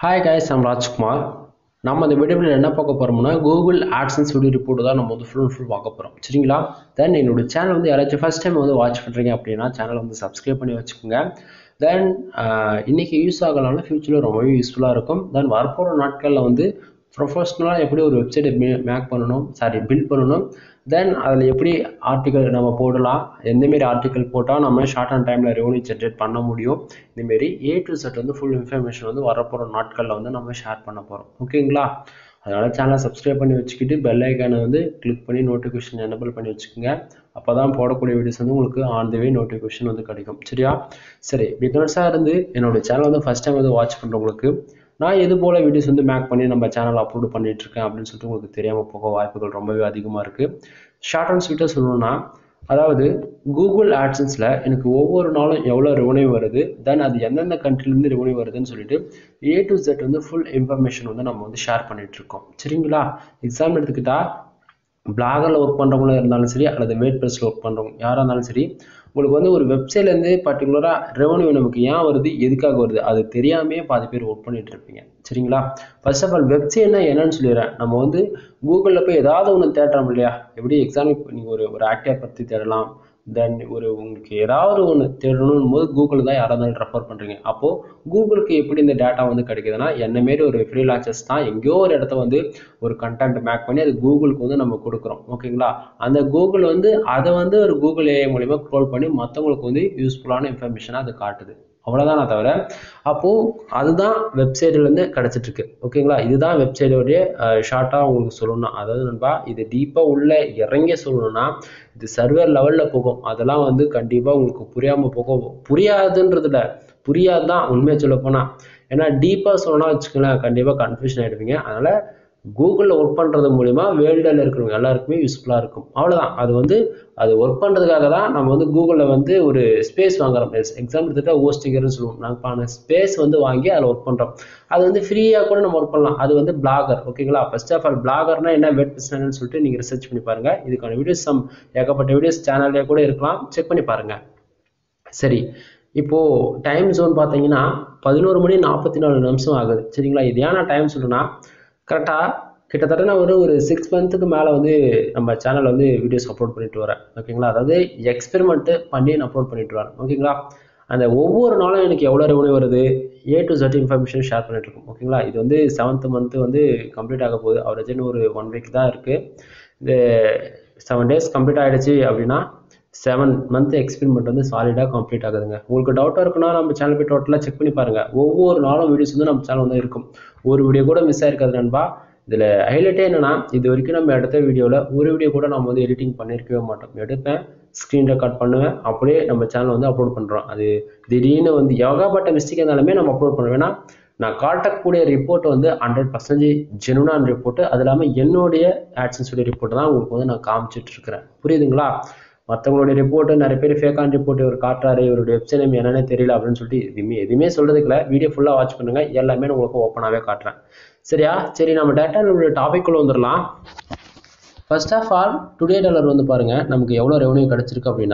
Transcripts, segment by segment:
hi guys I'm Rajkumar நம்ம இந்த வீடியோவில் என்ன பார்க்க போகிறோம்னா கூகுள் ஆட்சன்ஸ் வீடியோ ரிப்போர்ட் தான் நம்ம வந்து ஃபுல் அண்ட் ஃபுல் பார்க்க போகிறோம் சரிங்களா தென் என்னோட சேனல் வந்து யாராச்சும் ஃபஸ்ட் டைம் வந்து வாட்ச் பண்ணுறீங்க அப்படின்னா சேனலை வந்து சப்ஸ்கிரைப் பண்ணி வச்சுக்கோங்க தென் இன்னைக்கு யூஸ் ஆகலாம்னா ஃப்யூச்சரில் ரொம்பவே யூஸ்ஃபுல்லாக இருக்கும் தென் வரப்போகிற நாட்களில் வந்து ப்ரொஃபஷ்னலாக எப்படி ஒரு வெப்சைட்டை மேக் பண்ணணும் சாரி பில்ட் பண்ணணும் தென் அதில் எப்படி ஆர்டிக்கல் நம்ம போடலாம் எந்தமாரி ஆர்டிக்கல் போட்டால் நம்ம ஷார்ட் அண்ட் டைமில் ரெவன்யூ ஜென்ரேட் பண்ண முடியும் இந்தமாரி ஏ டு செட் வந்து ஃபுல் இன்ஃபர்மேஷன் வந்து வரப்போகிற நாட்களில் வந்து நம்ம ஷேர் பண்ண போகிறோம் ஓகேங்களா அதனால் சேனலை சப்ஸ்கிரைப் பண்ணி வச்சுக்கிட்டு பெல் ஐக்கானை வந்து கிளிக் பண்ணி நோட்டிஃபிகேஷன் எனபிள் பண்ணி வச்சுக்கோங்க அப்போ தான் போடக்கூடிய வீடியோஸ் வந்து உங்களுக்கு ஆன் த வே நோட்டிஃபிகேஷன் வந்து கிடைக்கும் சரியா சரி பிகினர்ஸாக இருந்து என்னோட சேனல் வந்து ஃபஸ்ட் டைம் வந்து வாட்ச் பண்ணுறவங்களுக்கு நான் இது போல் வீடியோஸ் வந்து மேக் பண்ணி நம்ம சேனல் அப்லோட் பண்ணிட்டு இருக்கேன் அப்படின்னு சொல்லிட்டு உங்களுக்கு தெரியாமல் போக வாய்ப்புகள் ரொம்பவே அதிகமாக இருக்குது ஷார்ட் அண்ட் ஸ்வீட்டாக சொல்லணும்னா அதாவது கூகுள் ஆட்சன்ஸில் எனக்கு ஒவ்வொரு நாளும் எவ்வளோ ரெவன்யூ வருது தென் அது எந்தெந்த கண்ட்ரிலேருந்து ரெவன்யூ வருதுன்னு சொல்லிட்டு ஏ டு ஜெட் வந்து ஃபுல் இன்ஃபர்மேஷன் வந்து நம்ம வந்து ஷேர் பண்ணிட்டு இருக்கோம் சரிங்களா எக்ஸாம் எடுத்துக்கிட்டா பிளாகரில் ஒர்க் பண்ணுறவங்களும் இருந்தாலும் சரி அல்லது வேட் ப்ரெஸில் ஒர்க் பண்ணுறவங்க யாராக இருந்தாலும் சரி உங்களுக்கு வந்து ஒரு வெப்சைட்லேருந்து பர்டிகுலராக ரெவன்யூ நமக்கு ஏன் வருது எதுக்காக வருது அது தெரியாமே பாதி பேர் ஒர்க் பண்ணிட்டு இருப்பீங்க சரிங்களா ஃபர்ஸ்ட் ஆஃப் ஆல் வெப்சைட்னா என்னன்னு சொல்லிடுறேன் நம்ம வந்து கூகுளில் போய் ஏதாவது ஒன்று தேடுறோம் இல்லையா எப்படி எக்ஸாம்பிள் நீங்கள் ஒரு ஒரு ஆக்டிவ் பற்றி தேடலாம் தென் ஒரு உங்களுக்கு ஏதாவது ஒன்று தேடணும் போது கூகுள் தான் யாராக இருந்தாலும் ரெஃபர் பண்ணுறீங்க அப்போது கூகுளுக்கு எப்படி இந்த டேட்டா வந்து கிடைக்குதுன்னா என்ன மாரி ஒரு ஃப்ரீலான்சர்ஸ் தான் எங்கேயோ ஒரு இடத்த வந்து ஒரு கண்டென்ட் மேக் பண்ணி அது கூகுளுக்கு வந்து நம்ம கொடுக்குறோம் ஓகேங்களா அந்த கூகுள் வந்து அதை வந்து ஒரு கூகுள் ஏஐ மூலிமா க்ரோல் பண்ணி மற்றவங்களுக்கு வந்து யூஸ்ஃபுல்லான இன்ஃபர்மேஷனாக அது காட்டுது அவ்வளோதானே தவிர அப்போது அதுதான் வெப்சைட்லேருந்து கிடச்சிட்ருக்கு ஓகேங்களா இதுதான் வெப்சைட்டோடைய ஷார்ட்டாக உங்களுக்கு சொல்லணும்னா அதாவது நண்பா இது டீப்பாக உள்ள இறங்கி சொல்லணும்னா இது சர்வர் லெவலில் போகும் அதெல்லாம் வந்து கண்டிப்பாக உங்களுக்கு புரியாமல் போகும் புரியாதுன்றதுல புரியாது தான் உண்மையை சொல்ல போனால் ஏன்னா டீப்பாக சொல்லணும்னா வச்சுக்கோங்களேன் கண்டிப்பாக கன்ஃபியூஷன் ஆகிடுவீங்க அதனால் கூகுளில் ஒர்க் பண்ணுறது மூலிமா வேர்ல்டில் இருக்கிறவங்க எல்லாருக்குமே யூஸ்ஃபுல்லாக இருக்கும் அவ்வளோதான் அது வந்து அது ஒர்க் பண்ணுறதுக்காக தான் நம்ம வந்து கூகுளில் வந்து ஒரு ஸ்பேஸ் வாங்குறோம் எக்ஸாம்பிள் எடுத்துகிட்டா ஹோஸ்டிங்கர்னு சொல்லுவோம் நாங்கள் ஸ்பேஸ் வந்து வாங்கி அதில் ஒர்க் பண்ணுறோம் அது வந்து ஃப்ரீயாக கூட நம்ம ஒர்க் பண்ணலாம் அது வந்து பிளாகர் ஓகேங்களா ஃபர்ஸ்ட் ஆஃப் ஆல் பிளாகர்னா என்ன வெட் பிஸ்னஸ்னு சொல்லிட்டு நீங்கள் ரிசர்ச் பண்ணி பாருங்கள் இதுக்கான வீடியோஸ் சம் ஏகப்பட்ட வீடியோஸ் சேனல்லே கூட இருக்கலாம் செக் பண்ணி பாருங்கள் சரி இப்போது டைம் ஜோன் பார்த்தீங்கன்னா பதினோரு மணி நாற்பத்தி நாலு நிமிஷம் ஆகுது சரிங்களா இது ஏன் நான் டைம் சொல்லுன்னா கரெக்டாக கிட்டத்தட்ட நான் ஒரு ஒரு சிக்ஸ் மந்த்துக்கு மேலே வந்து நம்ம சேனலில் வந்து வீடியோஸ் அப்லோட் பண்ணிட்டு வரேன் ஓகேங்களா அதாவது எக்ஸ்பெரிமெண்ட்டு பண்ணி நான் அப்லோட் பண்ணிட்டு வரேன் ஓகேங்களா அந்த ஒவ்வொரு நாளும் எனக்கு எவ்வளோ ரெவன்யூ வருது A to Z information share பண்ணிட்டு இருக்கோம் ஓகேங்களா இது வந்து செவன்த் மந்த்து வந்து கம்ப்ளீட் ஆக போகுது அவரேஜ்னு ஒரு ஒன் வீக் தான் இருக்குது இந்த செவன் டேஸ் கம்ப்ளீட் ஆகிடுச்சு அப்படின்னா செவன் மந்த் எக்ஸ்பெரிமெண்ட் வந்து சாலிடாக கம்ப்ளீட் ஆகுதுங்க உங்களுக்கு டவுட்டாக இருக்குன்னா நம்ம சேனல் போய் டோட்டலாக செக் பண்ணி பாருங்கள் ஒவ்வொரு நாளும் வீடியோஸ் வந்து நம்ம சேனல் வந்து இருக்கும் ஒரு வீடியோ கூட மிஸ் ஆயிருக்காது நண்பா இதில் ஹைலைட்டே என்னன்னா இது வரைக்கும் நம்ம எடுத்த வீடியோவில் ஒரு வீடியோ கூட நம்ம வந்து எடிட்டிங் பண்ணியிருக்கவே மாட்டோம் எடுப்பேன் ஸ்க்ரீன் ரெக்கார்ட் பண்ணுவேன் அப்படியே நம்ம சேனல் வந்து அப்லோட் பண்ணுறோம் அது திடீர்னு வந்து ஏகப்பட்ட மிஸ்டேக் இருந்தாலுமே நம்ம அப்லோட் பண்ணுவோம் ஏன்னா நான் காட்டக்கூடிய ரிப்போர்ட் வந்து ஹண்ட்ரட் பர்சன்டேஜ் ஜெனுனான ரிப்போர்ட் அது இல்லாமல் என்னுடைய ஆட்சன்ஸுடைய ரிப்போர்ட் தான் உங்களுக்கு வந்து நான் காமிச்சிட்டு இருக்கிறேன் புரியுதுங்களா மற்றவங்களுடைய ரிப்போர்ட்டு நிறைய பேர் ஃபேக்கான ரிப்போர்ட் இவர் காட்டுறாரு இவருடைய வெப்சைட் நேம் என்னன்னே தெரியல அப்படின்னு சொல்லிட்டு எதுவுமே எதுவுமே சொல்றதுக்குல வீடியோ ஃபுல்லாக வாட்ச் பண்ணுங்க எல்லாமே நான் உங்களுக்கு ஓப்பனாகவே காட்டுறேன் சரியா சரி நம்ம டேட்டா நம்மளுடைய டாபிக்குள்ளே வந்துடலாம் first of all today dollar வந்து பாருங்க நமக்கு எவ்வளோ ரெவன்யூ கிடைச்சிருக்கு அப்படின்னா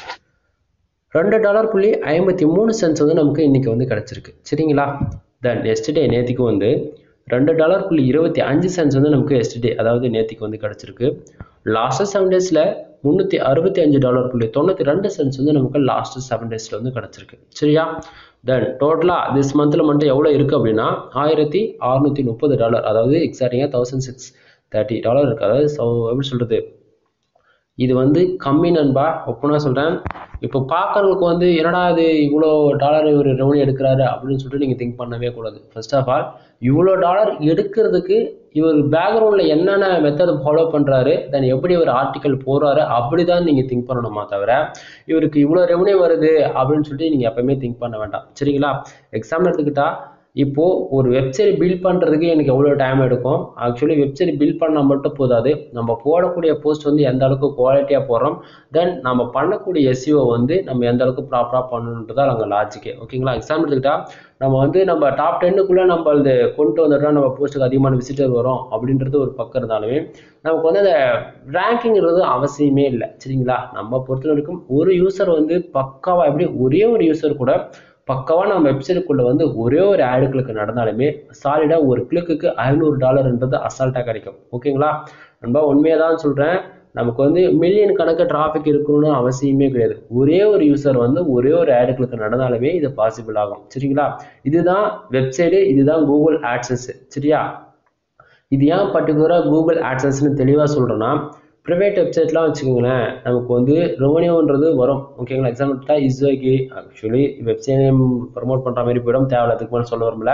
ரெண்டு டாலர் புள்ளி ஐம்பத்தி மூணு சென்ட்ஸ் வந்து நமக்கு இன்னைக்கு வந்து கிடைச்சிருக்கு சரிங்களா தென் எஸ்டே நேத்திக்கு வந்து ரெண்டு டாலர் புள்ளி இருபத்தி அஞ்சு சென்ட்ஸ் வந்து நமக்கு எஸ்டே அதாவது நேத்திக்கு வந்து கிடைச்சிருக்கு லாஸ்ட் செவன் டேஸில் முந்நூற்றி அறுபத்தி அஞ்சு டாலர் புள்ளி தொண்ணூற்றி ரெண்டு சென்ட்ஸ் வந்து நமக்கு லாஸ்ட் செவன் டேஸில் வந்து கிடச்சிருக்கு சரியா தென் டோட்டலாக திஸ் மந்தில் மட்டும் எவ்வளோ இருக்குது அப்படின்னா ஆயிரத்தி அறுநூற்றி முப்பது டாலர் அதாவது எக்ஸாக்டிங்காக தௌசண்ட் சிக்ஸ் தேர்ட்டி டாலர் இருக்குது அதாவது எப்படி சொல்கிறது இது வந்து கம்மி நண்பா ஒப்புனா சொல்கிறேன் இப்போ பார்க்குறவங்களுக்கு வந்து என்னடா இது இவ்வளோ டாலர் இவர் ரெவன்யூ எடுக்கிறாரு அப்படின்னு சொல்லிட்டு நீங்கள் திங்க் பண்ணவே கூடாது ஃபர்ஸ்ட் ஆஃப் ஆல் இவ்வளோ டாலர் எடுக்கிறதுக்கு இவர் பேக்ரவுண்டில் என்னென்ன மெத்தட் ஃபாலோ பண்ணுறாரு தென் எப்படி ஒரு ஆர்டிக்கல் போடுறாரு அப்படி தான் நீங்கள் திங்க் பண்ணணுமா தவிர இவருக்கு இவ்வளோ ரெவன்யூ வருது அப்படின்னு சொல்லிட்டு நீங்கள் எப்பவுமே திங்க் பண்ண வேண்டாம் சரிங்களா எக்ஸாம்பிள் எடுத்துக்கிட்டா இப்போது ஒரு வெப்சைட் பில்ட் பண்ணுறதுக்கு எனக்கு எவ்வளோ டைம் எடுக்கும் ஆக்சுவலி வெப்சைட் பில்ட் பண்ணால் மட்டும் போதாது நம்ம போடக்கூடிய போஸ்ட் வந்து எந்த அளவுக்கு குவாலிட்டியாக போடுறோம் தென் நம்ம பண்ணக்கூடிய எஸ்இஓ வந்து நம்ம எந்த அளவுக்கு ப்ராப்பராக பண்ணணுன்றது தான் அங்கே லாஜிக்கே ஓகேங்களா எக்ஸாம்பிள் எடுத்துக்கிட்டா நம்ம வந்து நம்ம டாப் டென்னுக்குள்ளே நம்ம அது கொண்டு வந்துட்டோம் நம்ம போஸ்ட்டுக்கு அதிகமான விசிட்டர் வரும் அப்படின்றது ஒரு பக்கம் இருந்தாலுமே நமக்கு வந்து அந்த ரேங்கிங்கிறது அவசியமே இல்லை சரிங்களா நம்ம பொறுத்த வரைக்கும் ஒரு யூசர் வந்து பக்காவாக எப்படி ஒரே ஒரு யூசர் கூட பக்கவாக நம்ம வெப்சைட்டுக்குள்ளே வந்து ஒரே ஒரு ஆடு கிளிக் நடந்தாலுமே சாலிடாக ஒரு கிளிக்குக்கு ஐநூறு டாலர்ன்றது அசால்ட்டாக கிடைக்கும் ஓகேங்களா நண்பா உண்மையாக தான் சொல்கிறேன் நமக்கு வந்து மில்லியன் கணக்கு டிராஃபிக் இருக்கணும்னு அவசியமே கிடையாது ஒரே ஒரு யூசர் வந்து ஒரே ஒரு ஆடு கிளிக் நடந்தாலுமே இது பாசிபிள் ஆகும் சரிங்களா இதுதான் வெப்சைடு இதுதான் கூகுள் ஆட்சன்ஸ் சரியா இது ஏன் பர்டிகுலராக கூகுள் ஆட்சன்ஸ்னு தெளிவாக சொல்கிறேன்னா ப்ரைவேட் வெப்சைட்லாம் வச்சுக்கோங்களேன் நமக்கு வந்து ரெவன்யூன்றது வரும் ஓகேங்களா எக்ஸாம்பிள் இஸ்ஓகி ஆக்சுவலி வெப்சைட் ப்ரமோட் பண்ணுற மாதிரி போயிடும் தேவையில்ல அதுக்கு மேலே சொல்ல வரும்ல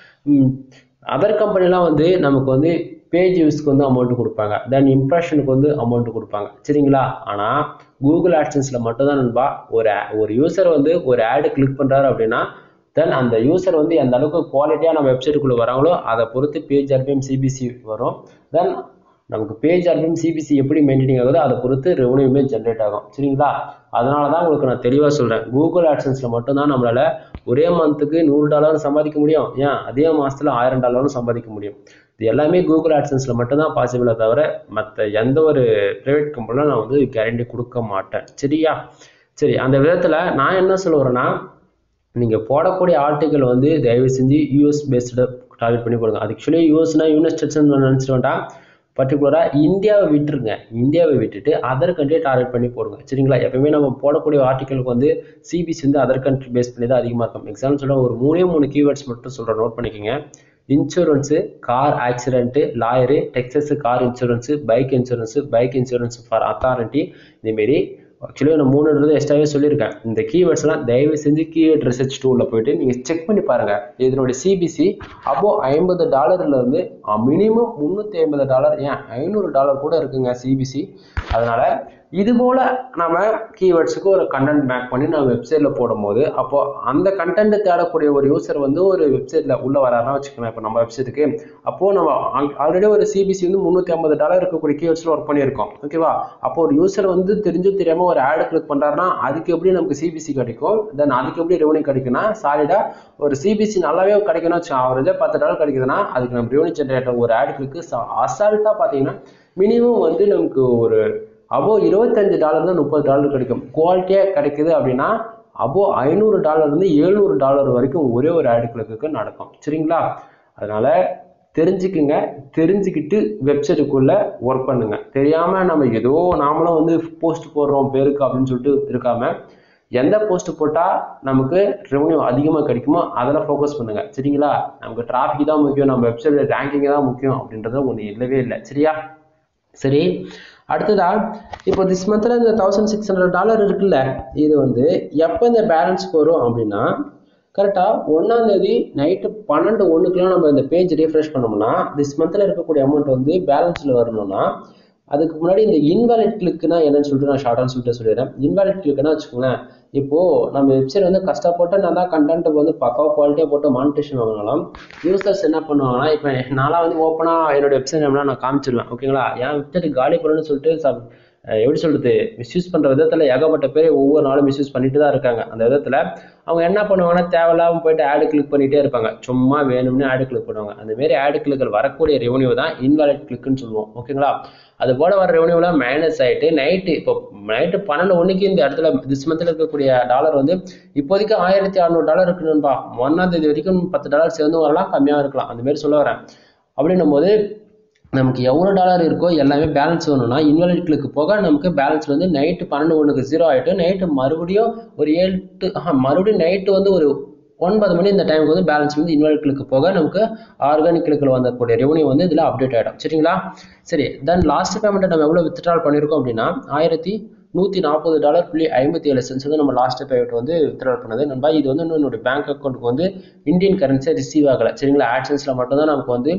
அதர் கம்பெனிலாம் வந்து நமக்கு வந்து பேஜ் யூஸ்க்கு வந்து அமௌண்ட் கொடுப்பாங்க தென் இம்ப்ரெஷனுக்கு வந்து அமௌண்ட் கொடுப்பாங்க சரிங்களா ஆனால் கூகுள் ஆட்சன்ஸில் மட்டும்தான் நண்பா ஒரு ஒரு யூசர் வந்து ஒரு ஆடு கிளிக் பண்ணுறாரு அப்படின்னா தென் அந்த யூசர் வந்து எந்த அளவுக்கு குவாலிட்டியாக நம்ம வெப்சைட்டுக்குள்ளே வராங்களோ அதை பொறுத்து பேஜ் ஆர்பிஎம் சிபிசி வரும் தென் நமக்கு பேஜ் ஆர்பிஎம் சிபிசி எப்படி மெயின்டைனிங் ஆகுதோ அதை பொறுத்து ரெவன்யூமே ஜென்ரேட் ஆகும் சரிங்களா அதனால தான் உங்களுக்கு நான் தெளிவாக சொல்கிறேன் கூகுள் ஆட்சன்ஸில் மட்டும்தான் நம்மளால் ஒரே மந்த்துக்கு நூறு டாலரும் சம்பாதிக்க முடியும் ஏன் அதே மாதத்தில் ஆயிரம் டாலரும் சம்பாதிக்க முடியும் இது எல்லாமே கூகுள் ஆட்சன்ஸில் மட்டும்தான் பாசிபிளே தவிர மற்ற எந்த ஒரு ப்ரைவேட் கம்பெனிலும் நான் வந்து கேரண்டி கொடுக்க மாட்டேன் சரியா சரி அந்த விதத்தில் நான் என்ன சொல்ல வரேன்னா நீங்கள் போடக்கூடிய ஆர்டிக்கல் வந்து தயவு செஞ்சு யூஎஸ் பேஸ்டு டார்கெட் பண்ணி போடுங்க அது ஆக்சுவலி யூஎஸ்னா யூனிட் ஸ்டேட்ஸ்னு நினச்சிட்டு வேண்டாம் பர்டிகுலராக இந்தியாவை விட்டுருங்க இந்தியாவை விட்டுட்டு அதர் கண்ட்ரியை டார்கெட் பண்ணி போடுங்க சரிங்களா எப்பவுமே நம்ம போடக்கூடிய ஆர்டிக்கலுக்கு வந்து சிபிசி வந்து அதர் கண்ட்ரி பேஸ் பண்ணி தான் அதிகமாக இருக்கும் எக்ஸாம்பிள் சொல்ல ஒரு மூணே மூணு கீவேர்ட்ஸ் மட்டும் சொல்கிறேன் நோட் பண்ணிக்கோங்க insurance car accident lawyer Texas car insurance bike insurance bike insurance for authority இதேமாரி ஆக்சுவலி நான் மூணுன்றது எக்ஸ்ட்ராவே சொல்லியிருக்கேன் இந்த கீவேர்ட்ஸ்லாம் தயவு செஞ்சு கீவேர்ட் ரிசர்ச் டூலில் போயிட்டு நீங்கள் செக் பண்ணி பாருங்கள் இதனுடைய சிபிசி அப்போ ஐம்பது டாலர்லேருந்து மினிமம் முந்நூற்றி ஐம்பது டாலர் ஏன் ஐநூறு டாலர் கூட இருக்குங்க சிபிசி அதனால் இது போல் நம்ம கீவேர்ட்ஸுக்கு ஒரு கண்டென்ட் மேக் பண்ணி நம்ம வெப்சைட்டில் போடும்போது அப்போ அந்த கண்டென்ட் தேடக்கூடிய ஒரு யூசர் வந்து ஒரு வெப்சைட்டில் உள்ளே வராருன்னா வச்சுக்கோங்க இப்போ நம்ம வெப்சைட்டுக்கு அப்போது நம்ம ஆல்ரெடி ஒரு சிபிசி வந்து முந்நூற்றி ஐம்பது டாலர் இருக்கக்கூடிய கீவேர்ட்ஸில் ஒர்க் பண்ணியிருக்கோம் ஓகேவா அப்போ ஒரு யூசர் வந்து தெரிஞ்சு தெரியாமல் ஒரு ஆடு கிளிக் பண்ணுறாருன்னா அதுக்கு எப்படி நமக்கு சிபிசி கிடைக்கும் தென் அதுக்கு எப்படி ரெவன்யூ கிடைக்கும்னா சாலிடாக ஒரு சிபிசி நல்லாவே கிடைக்கணும்னு வச்சுக்கோங்க அவரேஜே பத்து டாலர் கிடைக்குதுன்னா அதுக்கு நம்ம ரெவன்யூ ஜென்ரேட்டர் ஒரு ஆடு கிளிக்கு அசால்ட்டாக பார்த்தீங்கன்னா மினிமம் வந்து நமக்கு ஒரு அபோ இருபத்தஞ்சு டாலர் தான் முப்பது டாலர் கிடைக்கும் குவாலிட்டியாக கிடைக்குது அப்படின்னா அபோ ஐநூறு டாலர்லேருந்து எழுநூறு டாலர் வரைக்கும் ஒரே ஒரு ஆடு கிளிக்கு நடக்கும் சரிங்களா அதனால தெரிஞ்சுக்குங்க தெரிஞ்சுக்கிட்டு வெப்சைட்டுக்குள்ளே ஒர்க் பண்ணுங்க தெரியாமல் நம்ம ஏதோ நாமளும் வந்து போஸ்ட் போடுறோம் பேருக்கு அப்படின்னு சொல்லிட்டு இருக்காம எந்த போஸ்ட் போட்டால் நமக்கு ரெவன்யூ அதிகமாக கிடைக்குமோ அதில் ஃபோக்கஸ் பண்ணுங்க சரிங்களா நமக்கு டிராஃபிக் தான் முக்கியம் நம்ம வெப்சைட் ரேங்கிங் தான் முக்கியம் அப்படின்றது ஒன்று இல்லவே இல்லை சரியா சரி அடுத்ததா இப்போ திஸ் மந்தில் இந்த தௌசண்ட் சிக்ஸ் ஹண்ட்ரட் டாலர் இருக்குல்ல இது வந்து எப்போ இந்த பேலன்ஸ்க்கு வரும் அப்படின்னா கரெக்டாக ஒன்றாந்தேதி நைட்டு பன்னெண்டு ஒன்றுக்குலாம் நம்ம இந்த பேஜ் ரீஃப்ரெஷ் பண்ணோம்னா திஸ் மந்தில் இருக்கக்கூடிய அமௌண்ட் வந்து பேலன்ஸில் வரணும்னா அதுக்கு முன்னாடி இந்த இன்வாலிட் கிளிக்னா என்னன்னு சொல்லிட்டு நான் ஷார்ட்டாக சொல்லிட்டு சொல்லிடுறேன் இன்வாலிட் கிளிக்னா வச்சுக்கோங்களேன் இப்போது நம்ம வெப்சைட் வந்து கஷ்டப்பட்டு நல்லா கண்டென்ட் வந்து பக்காவாக குவாலிட்டியாக போட்டு மானிட்டேஷன் வாங்கினாலும் யூசர்ஸ் என்ன பண்ணுவாங்கன்னா இப்போ நான்லாம் வந்து ஓப்பனாக என்னோட வெப்சைட் நான் காமிச்சிருவேன் ஓகேங்களா என் வெப்சைட் காலி பண்ணணும்னு சொல்லிட்டு சப் எப்படி சொல்கிறது மிஸ்யூஸ் பண்ணுற விதத்தில் ஏகப்பட்ட பேர் ஒவ்வொரு நாளும் மிஸ்யூஸ் பண்ணிட்டு தான் இருக்காங்க அந்த விதத்தில் அவங்க என்ன பண்ணுவாங்கன்னா தேவையில்லாமல் போயிட்டு ஆடு கிளிக் பண்ணிகிட்டே இருப்பாங்க சும்மா வேணும்னு ஆடு கிளிக் பண்ணுவாங்க அந்த மாரி ஆடு கிளிக்கில் வரக்கூடிய ரெவன்யூ தான் இன்வாலிட் கிளிக்குன்னு சொல்லுவோம் ஓகேங்களா அது போல வர ரெவன்யூலாம் மைனஸ் ஆகிட்டு நைட்டு இப்போ நைட்டு பன்னெண்டு ஒன்றுக்கு இந்த இடத்துல திஸ் மந்தில் இருக்கக்கூடிய டாலர் வந்து இப்போதைக்கு ஆயிரத்தி அறநூறு டாலர் இருக்குன்னுப்பா ஒன்றாம் தேதி வரைக்கும் பத்து டாலர் சேர்ந்து வரலாம் கம்மியாக இருக்கலாம் அந்த மாதிரி சொல்ல வரேன் அப்படின்னும் போது நமக்கு எவ்வளோ டாலர் இருக்கோ எல்லாமே பேலன்ஸ் வேணும்னா இன்வாலிட் கிளிக்கு போக நமக்கு பேலன்ஸ் வந்து நைட்டு பன்னெண்டு ஒன்றுக்கு ஜீரோ ஆகிட்டு நைட்டு மறுபடியும் ஒரு ஏழு to- ஆஹா, மறுபடியும் நைட்டு வந்து ஒரு ஒன்பது மணி இந்த டைமுக்கு வந்து பேலன்ஸ் வந்து இன்வாலிட் கிளிக்கு போக நமக்கு ஆர்கானிக் கிளிக்கில் வந்தக்கூடிய ரெவன்யூ வந்து இதில் அப்டேட் ஆகிடும் சரிங்களா சரி தென் லாஸ்ட் பேமெண்ட்டை நம்ம எவ்வளோ வித்ட்ரால் பண்ணியிருக்கோம் அப்படின்னா ஆயிரத்தி நூற்றி நாற்பது டாலர் புள்ளி ஐம்பத்தி ஏழு சென்ஸ் வந்து நம்ம லாஸ்ட் பேமெண்ட் வந்து வித்ட்ரால் பண்ணது நண்பா இது வந்து இன்னும் என்னோட பேங்க் அக்கௌண்ட்டுக்கு வந்து இந்தியன் கரன்சியாக ரிசீவ் ஆகலை சரிங்களா ஆக்ஷன்ஸில் மட்டும்தான் நமக்கு வந்து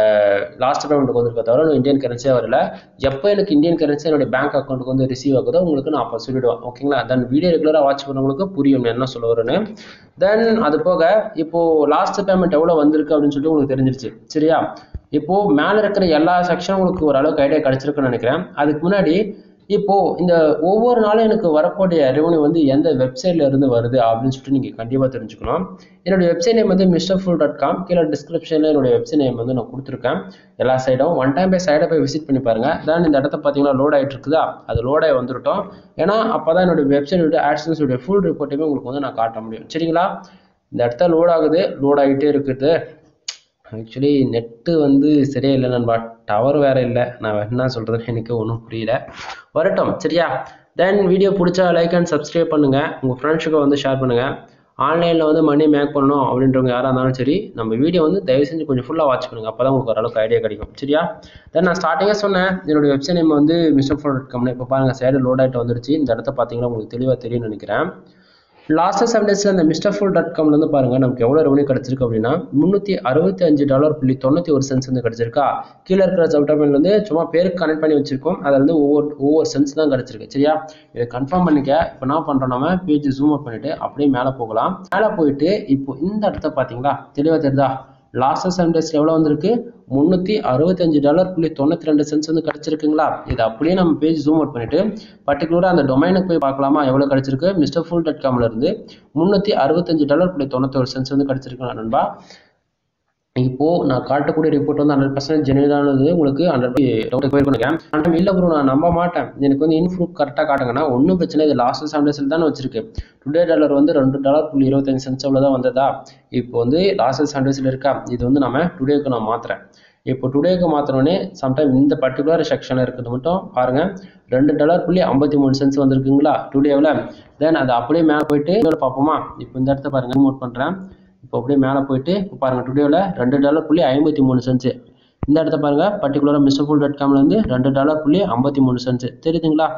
லாஸ்ட் பேமெண்ட்டுக்கு வந்திருக்க தவிர இன்னும் இந்தியன் கரன்சியாக வரல எப்போ எனக்கு இந்தியன் கரன்சி என்னோட பேங்க் அக்கௌண்ட்டுக்கு வந்து ரிசீவ் ஆகுதோ உங்களுக்கு நான் அப்போ சொல்லிடுவேன் ஓகேங்களா தென் வீடியோ ரெகுலராக வாட்ச் பண்ணவங்களுக்கு புரியும் நான் என்ன சொல்ல வரேன்னு தென் அது போக இப்போ லாஸ்ட் பேமெண்ட் எவ்வளோ வந்திருக்கு அப்படின்னு சொல்லிட்டு உங்களுக்கு தெரிஞ்சிருச்சு சரியா இப்போ மேலே இருக்கிற எல்லா செக்ஷனும் உங்களுக்கு ஓரளவுக்கு ஐடியா கிடைச்சிருக்குன்னு நினைக்கிறேன் அதுக்கு முன்னாடி இப்போ இந்த ஒவ்வொரு நாளும் எனக்கு வரக்கூடிய ரெவன்யூ வந்து எந்த வெப்சைட்ல இருந்து வருது அப்படின்னு சொல்லிட்டு நீங்க கண்டிப்பா தெரிஞ்சுக்கணும் என்னுடைய வெப்சைட் நேம் வந்து மிஸ்டர் ஃபுல் டாட் காம் கீழே டிஸ்கிரிப்ஷன்ல என்னுடைய வெப்சைட் நேம் வந்து நான் கொடுத்துருக்கேன் எல்லா சைடும் ஒன் டைம் போய் சைடை போய் விசிட் பண்ணி பாருங்க தான் இந்த இடத்த பார்த்தீங்கன்னா லோட் ஆயிட்டு இருக்குதா அது லோட் ஆகி வந்துட்டோம் ஏன்னா அப்பதான் என்னுடைய வெப்சைட் ஆட்சன்ஸ் உடைய ஃபுல் ரிப்போர்ட்டையுமே உங்களுக்கு வந்து நான் காட்ட முடியும் சரிங்களா இந்த இடத்த லோட் ஆகுது லோட் ஆகிட்டே இருக்குது ஆக்சுவலி நெட்டு வந்து சரியா இல்லை நண்பா டவர் வேற இல்லை நான் என்ன சொல்றதுன்னு எனக்கு ஒன்றும் புரியல வரட்டும் சரியா தென் வீடியோ பிடிச்சா லைக் அண்ட் சப்ஸ்கிரைப் பண்ணுங்க உங்க ஃப்ரெண்ட்ஸுக்கு வந்து ஷேர் பண்ணுங்க ஆன்லைனில் வந்து மணி மேக் பண்ணணும் அப்படின்றவங்க யாராக இருந்தாலும் சரி நம்ம வீடியோ வந்து தயவு செஞ்சு கொஞ்சம் ஃபுல்லாக வாட்ச் பண்ணுங்க அப்போ தான் உங்களுக்கு ஓரளவுக்கு ஐடியா கிடைக்கும் சரியா தென் நான் ஸ்டார்டிங்காக சொன்னேன் என்னுடைய வெப்சைட் நேம் வந்து மிஸ்டர் ஃபோர் டாட் காம்னு இப்போ பாருங்கள் சைடு லோட் ஆகிட்டு வந்துருச்சு இந்த இடத்த பார்த்தீங்கன்னா உங்களுக்கு தெளிவாக தெரியும்னு நினைக்கிறேன் லாஸ்ட் செவன் டேஸில் இந்த மிஸ்டர் ஃபுல் டாட் காம்லேருந்து பாருங்கள் நமக்கு எவ்வளோ ரெவன்யூ கிடச்சிருக்கு அப்படின்னா முந்நூற்றி அறுபத்தி அஞ்சு டாலர் புள்ளி தொண்ணூற்றி ஒரு சென்ஸ் வந்து கிடச்சிருக்கா கீழே இருக்கிற சப்டமெண்ட் வந்து சும்மா பேருக்கு கனெக்ட் பண்ணி வச்சிருக்கோம் அதில் வந்து ஒவ்வொரு ஒவ்வொரு சென்ஸ் தான் கிடச்சிருக்கு சரியா இதை கன்ஃபார்ம் பண்ணிக்க இப்போ என்ன பண்ணுறோம் நம்ம பேஜ் ஜூம் அப் பண்ணிட்டு அப்படியே மேலே போகலாம் மேலே போயிட்டு இப்போ இந்த இடத்த பார்த்தீங்களா தெளிவாக தெரியுதா லாஸ்ட் செவன் டேஸ்ல எவ்வளோ வந்திருக்கு முந்நூற்றி அறுபத்தஞ்சு டாலர் புள்ளி தொண்ணூற்றி ரெண்டு சென்ஸ் வந்து கிடச்சிருக்குங்களா இது அப்படியே நம்ம பேஜ் ஜூம் அவுட் பண்ணிட்டு பர்டிகுலராக அந்த டொமைனுக்கு போய் பார்க்கலாமா எவ்வளோ கிடச்சிருக்கு மிஸ்டர் ஃபுல் டாட் காம்ல இருந்து முந்நூற்றி அறுபத்தஞ்சு டாலர் புள்ளி தொண்ணூத்தொரு சென்ஸ் வந்து கிடச்சிருக்கு நண்பா இப்போ நான் காட்டக்கூடிய ரிப்போர்ட் வந்து ஹண்ட்ரட் பர்சன்ட் ஜெனுவனானது உங்களுக்கு ஹண்ட்ரட் டவுட் போயிருக்கேன் ஆனால் இல்லை ப்ரோ நான் நம்ப மாட்டேன் எனக்கு வந்து இன்ஃப்ரூப் கரெக்டாக காட்டுங்கன்னா ஒன்றும் பிரச்சனை இது லாஸ்ட் செவன் டேஸில் தானே வச்சிருக்கு டுடே டாலர் வந்து ரெண்டு டாலர் புள்ளி இருபத்தஞ்சு சென்ஸ் அவ்வளோ தான் வந்ததா இப்போ வந்து லாஸ்ட் செவன் டேஸில் இருக்கா இது வந்து நம்ம டுடேக்கு நான் மாத்துறேன் இப்போ டுடேக்கு மாத்தினோடனே சம்டைம் இந்த பர்டிகுலர் செக்ஷனில் இருக்கிறது மட்டும் பாருங்க ரெண்டு டாலர் புள்ளி ஐம்பத்தி மூணு சென்ஸ் வந்திருக்குங்களா டுடேவில் தென் அது அப்படியே மேலே போயிட்டு இன்னொரு பார்ப்போமா இப்போ இந்த இடத்த பாருங்க நோட் பண்ணுறேன் இப்போ அப்படியே மேலே போயிட்டு இப்போ பாருங்க டுடேவில் ரெண்டு டாலர் புள்ளி ஐம்பத்தி மூணு சென்ஸ் இந்த இடத்த பாருங்க பர்டிகுலராக மிஸ்டர்ஃபுல் டாட் காம்ல இருந்து ரெண்டு டாலர் புள்ளி ஐம்பத்தி மூணு சென்ஸ் தெரியுதுங்களா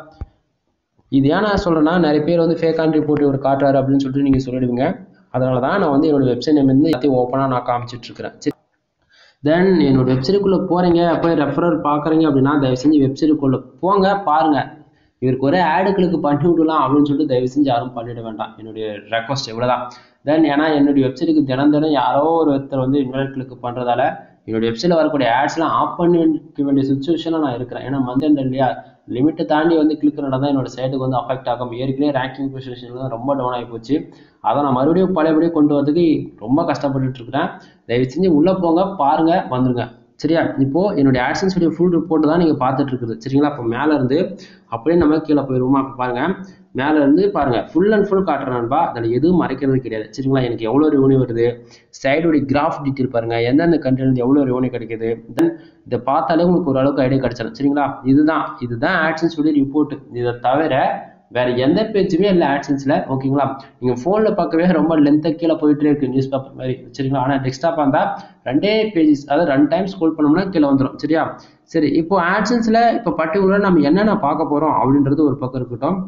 இது ஏன் நான் சொல்றேன்னா நிறைய பேர் வந்து ஃபேக் ஆன் ரிப்போர்ட் இவர் காட்டுறாரு அப்படின்னு சொல்லிட்டு நீங்க சொல்லிடுவீங்க அதனால தான் நான் வந்து என்னோட வெப்சைட் நேம் வந்து எல்லாத்தையும் ஓப்பனாக நான் காமிச்சிட்டு இருக்கிறேன் சரி தென் என்னோட வெப்சைட்டுக்குள்ளே போகிறீங்க போய் ரெஃபரல் பார்க்குறீங்க அப்படின்னா தயவு செஞ்சு வெப்சைட்டுக்குள்ளே போங்க பாருங்க இவருக்கு ஒரே ஆடுகளுக்கு பண்ணி விடலாம் அப்படின்னு சொல்லிட்டு தயவு செஞ்சு யாரும் பண்ணிட வேண்டாம் என்னுடைய ரெக்வஸ்ட் இவ்வளோதான் தென் ஏன்னா என்னுடைய வெப்சைட்டுக்கு தினம் தினம் யாரோ ஒரு ஒருத்தர் வந்து இன்வெர்ட் கிளிக் பண்ணுறதால என்னுடைய வெப்சைட்டில் வரக்கூடிய ஆட்ஸ்லாம் ஆஃப் பண்ணி வைக்க வேண்டிய சுச்சுவேஷனில் நான் இருக்கிறேன் ஏன்னா மந்த் இல்லையா லிமிட்டை தாண்டி வந்து கிளிக் நடந்தால் என்னோட சைட்டுக்கு வந்து அஃபெக்ட் ஆகும் ஏற்கனவே ரேங்கிங் பொசிஷன் ரொம்ப டவுன் ஆகி போச்சு அதை நான் மறுபடியும் பழையபடியும் கொண்டு வரதுக்கு ரொம்ப கஷ்டப்பட்டுட்டு இருக்கிறேன் தயவு செஞ்சு உள்ளே போங்க பாருங்க வந்துருங்க சரியா இப்போ என்னுடைய ஆட்சன்ஸ் வீடியோ ஃபுல் ரிப்போர்ட் தான் நீங்கள் பார்த்துட்டு இருக்குது சரிங்களா இப்போ மேலே இருந்து அப்படியே நம்ம கீழே போயிடுவோமா இப்போ பாருங்க மேலே இருந்து பாருங்க ஃபுல் அண்ட் ஃபுல் காட்டுறேன்பா அதில் எதுவும் மறைக்கிறது கிடையாது சரிங்களா எனக்கு எவ்வளோ ரெவன்யூ வருது சைடுடைய கிராஃப் டீட்டெயில் பாருங்க எந்தெந்த கண்ட்ரிலேருந்து எவ்வளோ ரெவன்யூ கிடைக்குது தென் இதை பார்த்தாலே உங்களுக்கு ஓரளவுக்கு ஐடியா கிடைச்சிடும் சரிங்களா இதுதான் இதுதான் ஆட்சன்ஸ் வீடியோ ரிப்போர்ட் இதை தவிர வேற எந்த பேஜுமே இல்லை ஆட்சன்ஸ்ல ஓகேங்களா நீங்க போன்ல பார்க்கவே ரொம்ப லென்த்தாக கீழே போயிட்டே இருக்கு நியூஸ் பேப்பர் மாதிரி சரிங்களா ஆனா டெஸ்க்டாப் இருந்தா ரெண்டே பேஜஸ் அதாவது ரெண்டு டைம் ஸ்க்ரோல் பண்ணோம்னா கீழே வந்துடும் சரியா சரி இப்போ ஆட்சன்ஸ்ல இப்போ பர்டிகுலராக நம்ம என்னென்ன பார்க்க போறோம் அப்படின்றது ஒரு பக்கம் இருக்கட்டும்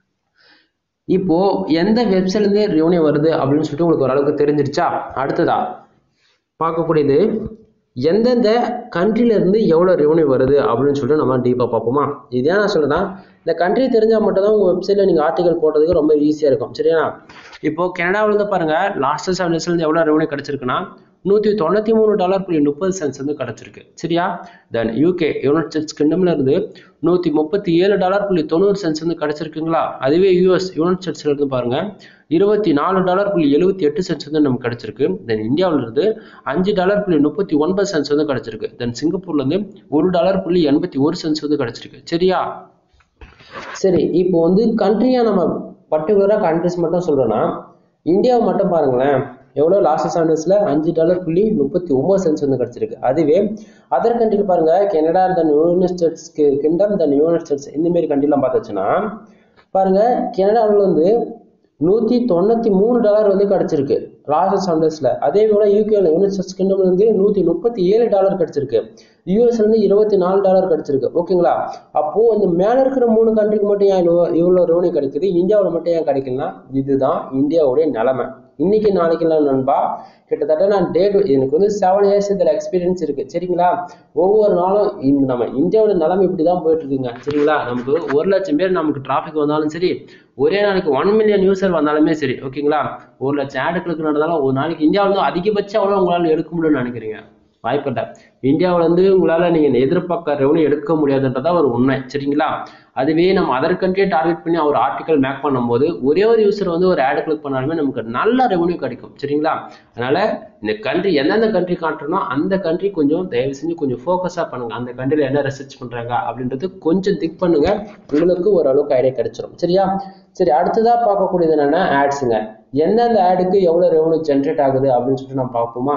இப்போ எந்த வெப்சைட்ல இருந்து ரெவன்யூ வருது அப்படின்னு சொல்லிட்டு உங்களுக்கு ஓரளவுக்கு தெரிஞ்சிருச்சா அடுத்ததா பார்க்கக்கூடியது எந்தெந்த கண்ட்ரில இருந்து எவ்வளோ ரெவன்யூ வருது அப்படின்னு சொல்லிட்டு நம்ம டீப்பாக பார்ப்போமா இது ஏன் நான் சொல்றேன்னா இந்த கண்ட்ரி தெரிஞ்சால் மட்டும் தான் உங்கள் வெப்சைட்டில் நீங்கள் ஆர்டிகல் போடுறதுக்கு ரொம்ப ஈஸியாக இருக்கும் சரியா இப்போ கனடாவிலேருந்து பாருங்க லாஸ்ட் செவன் இயர்ஸ்லேருந்து எவ்வளோ ரெவன்யூ கிடைச்சிருக்குன்னா நூற்றி தொண்ணூற்றி மூணு டாலர் புள்ளி முப்பது சென்ஸ் வந்து கிடச்சிருக்கு சரியா தென் யூகே யுனைடெட் ஸ்டேட்ஸ் கிங்டம்ல இருந்து நூற்றி முப்பத்தி ஏழு டாலர் புள்ளி தொண்ணூறு சென்ஸ் வந்து கிடச்சிருக்குங்களா அதுவே யூஎஸ் யுனைடெட் ஸ்டேட்ஸ்ல இருந்து பாருங்க இருபத்தி நாலு டாலர் புள்ளி எழுபத்தி எட்டு சென்ஸ் வந்து நமக்கு கிடைச்சிருக்கு தென் இந்தியாவில இருந்து அஞ்சு டாலர் புள்ளி முப்பத்தி ஒன்பது சென்ஸ் வந்து கிடைச்சிருக்கு தென் சிங்கப்பூர்ல இருந்து ஒரு டாலர் புள்ளி எண்பத்தி ஒரு சென்ஸ் வந்து கிடைச்சிருக்கு சரியா சரி இப்போ வந்து கண்ட்ரியா நம்ம பர்டிகுலரா கண்ட்ரிஸ் மட்டும் சொல்றோம்னா இந்தியாவை மட்டும் பாருங்களேன் எவ்வளோ லாஸ்ட் செவன் டேஸ்ல அஞ்சு டாலர் புள்ளி முப்பத்தி ஒன்பது சென்ஸ் வந்து கிடைச்சிருக்கு அதுவே அதர் கண்ட்ரியில் பாருங்க Canada then United States Kingdom then United States இந்த மாதிரி கண்ட்ரிலாம் பார்த்துச்சுன்னா பாருங்க கனடாவில் வந்து நூற்றி தொண்ணூற்றி மூணு டாலர் வந்து கிடச்சிருக்கு லாஸ்ட் செவன் டேஸில் அதே போல் யூகேல யுனைடெட் ஸ்டேட்ஸ் கிங்டம்ல இருந்து நூற்றி முப்பத்தி ஏழு டாலர் கிடச்சிருக்கு யூஎஸ்ல இருந்து இருபத்தி நாலு டாலர் கிடச்சிருக்கு ஓகேங்களா அப்போ இந்த மேலே இருக்கிற மூணு கண்ட்ரிக்கு மட்டும் ஏன் இவ்வளோ இவ்வளோ ரெவன்யூ கிடைக்குது இந்தியாவில் மட்டும் ஏன் கிடைக்கலனா இதுதான் இந்தியாவுடைய நிலைமை இன்னைக்கு நாளைக்கு இல்லை நண்பா கிட்டத்தட்ட நான் டேட் எனக்கு வந்து செவன் இயர்ஸ் இதில் எக்ஸ்பீரியன்ஸ் இருக்கு சரிங்களா ஒவ்வொரு நாளும் இந்த நம்ம இந்தியாவோட நிலைமை இப்படி தான் போயிட்டு இருக்குங்க சரிங்களா நமக்கு ஒரு லட்சம் பேர் நமக்கு டிராஃபிக் வந்தாலும் சரி ஒரே நாளைக்கு ஒன் மில்லியன் யூசர் வந்தாலுமே சரி ஓகேங்களா ஒரு லட்சம் ஆடு கிளிக் நடந்தாலும் ஒரு நாளைக்கு இந்தியாவில் வந்து அதிகபட்சம் எவ்வளோ உங்களால் எடுக்க முடியும்னு நினைக்கிறீங்க வாய்ப்பில்லை இந்தியாவில் வந்து உங்களால் நீங்கள் எதிர்பார்க்க ரெவன்யூ எடுக்க முடியாதுன்றதா ஒரு உண்மை சரிங்களா அதுவே நம்ம அதர் கண்ட்ரியை டார்கெட் பண்ணி ஒரு ஆர்டிக்கல் மேக் பண்ணும்போது ஒரே ஒரு யூசர் வந்து ஒரு ஆட் கிளிக் பண்ணாலுமே நமக்கு நல்ல ரெவன்யூ கிடைக்கும் சரிங்களா அதனால இந்த கண்ட்ரி எந்தெந்த கண்ட்ரி காட்டுறனோ அந்த கண்ட்ரி கொஞ்சம் தயவு செஞ்சு கொஞ்சம் ஃபோக்கஸாக பண்ணுங்க அந்த கண்ட்ரியில் என்ன ரிசர்ச் பண்ணுறாங்க அப்படின்றது கொஞ்சம் திக் பண்ணுங்க உங்களுக்கு ஓரளவுக்கு ஐடியா கிடைச்சிரும் சரியா சரி அடுத்ததாக பார்க்கக்கூடியது என்னென்னா ஆட்ஸுங்க எந்தெந்த ஆடுக்கு எவ்வளோ ரெவன்யூ ஜென்ரேட் ஆகுது அப்படின்னு சொல்லிட்டு நம்ம பார்ப்போமா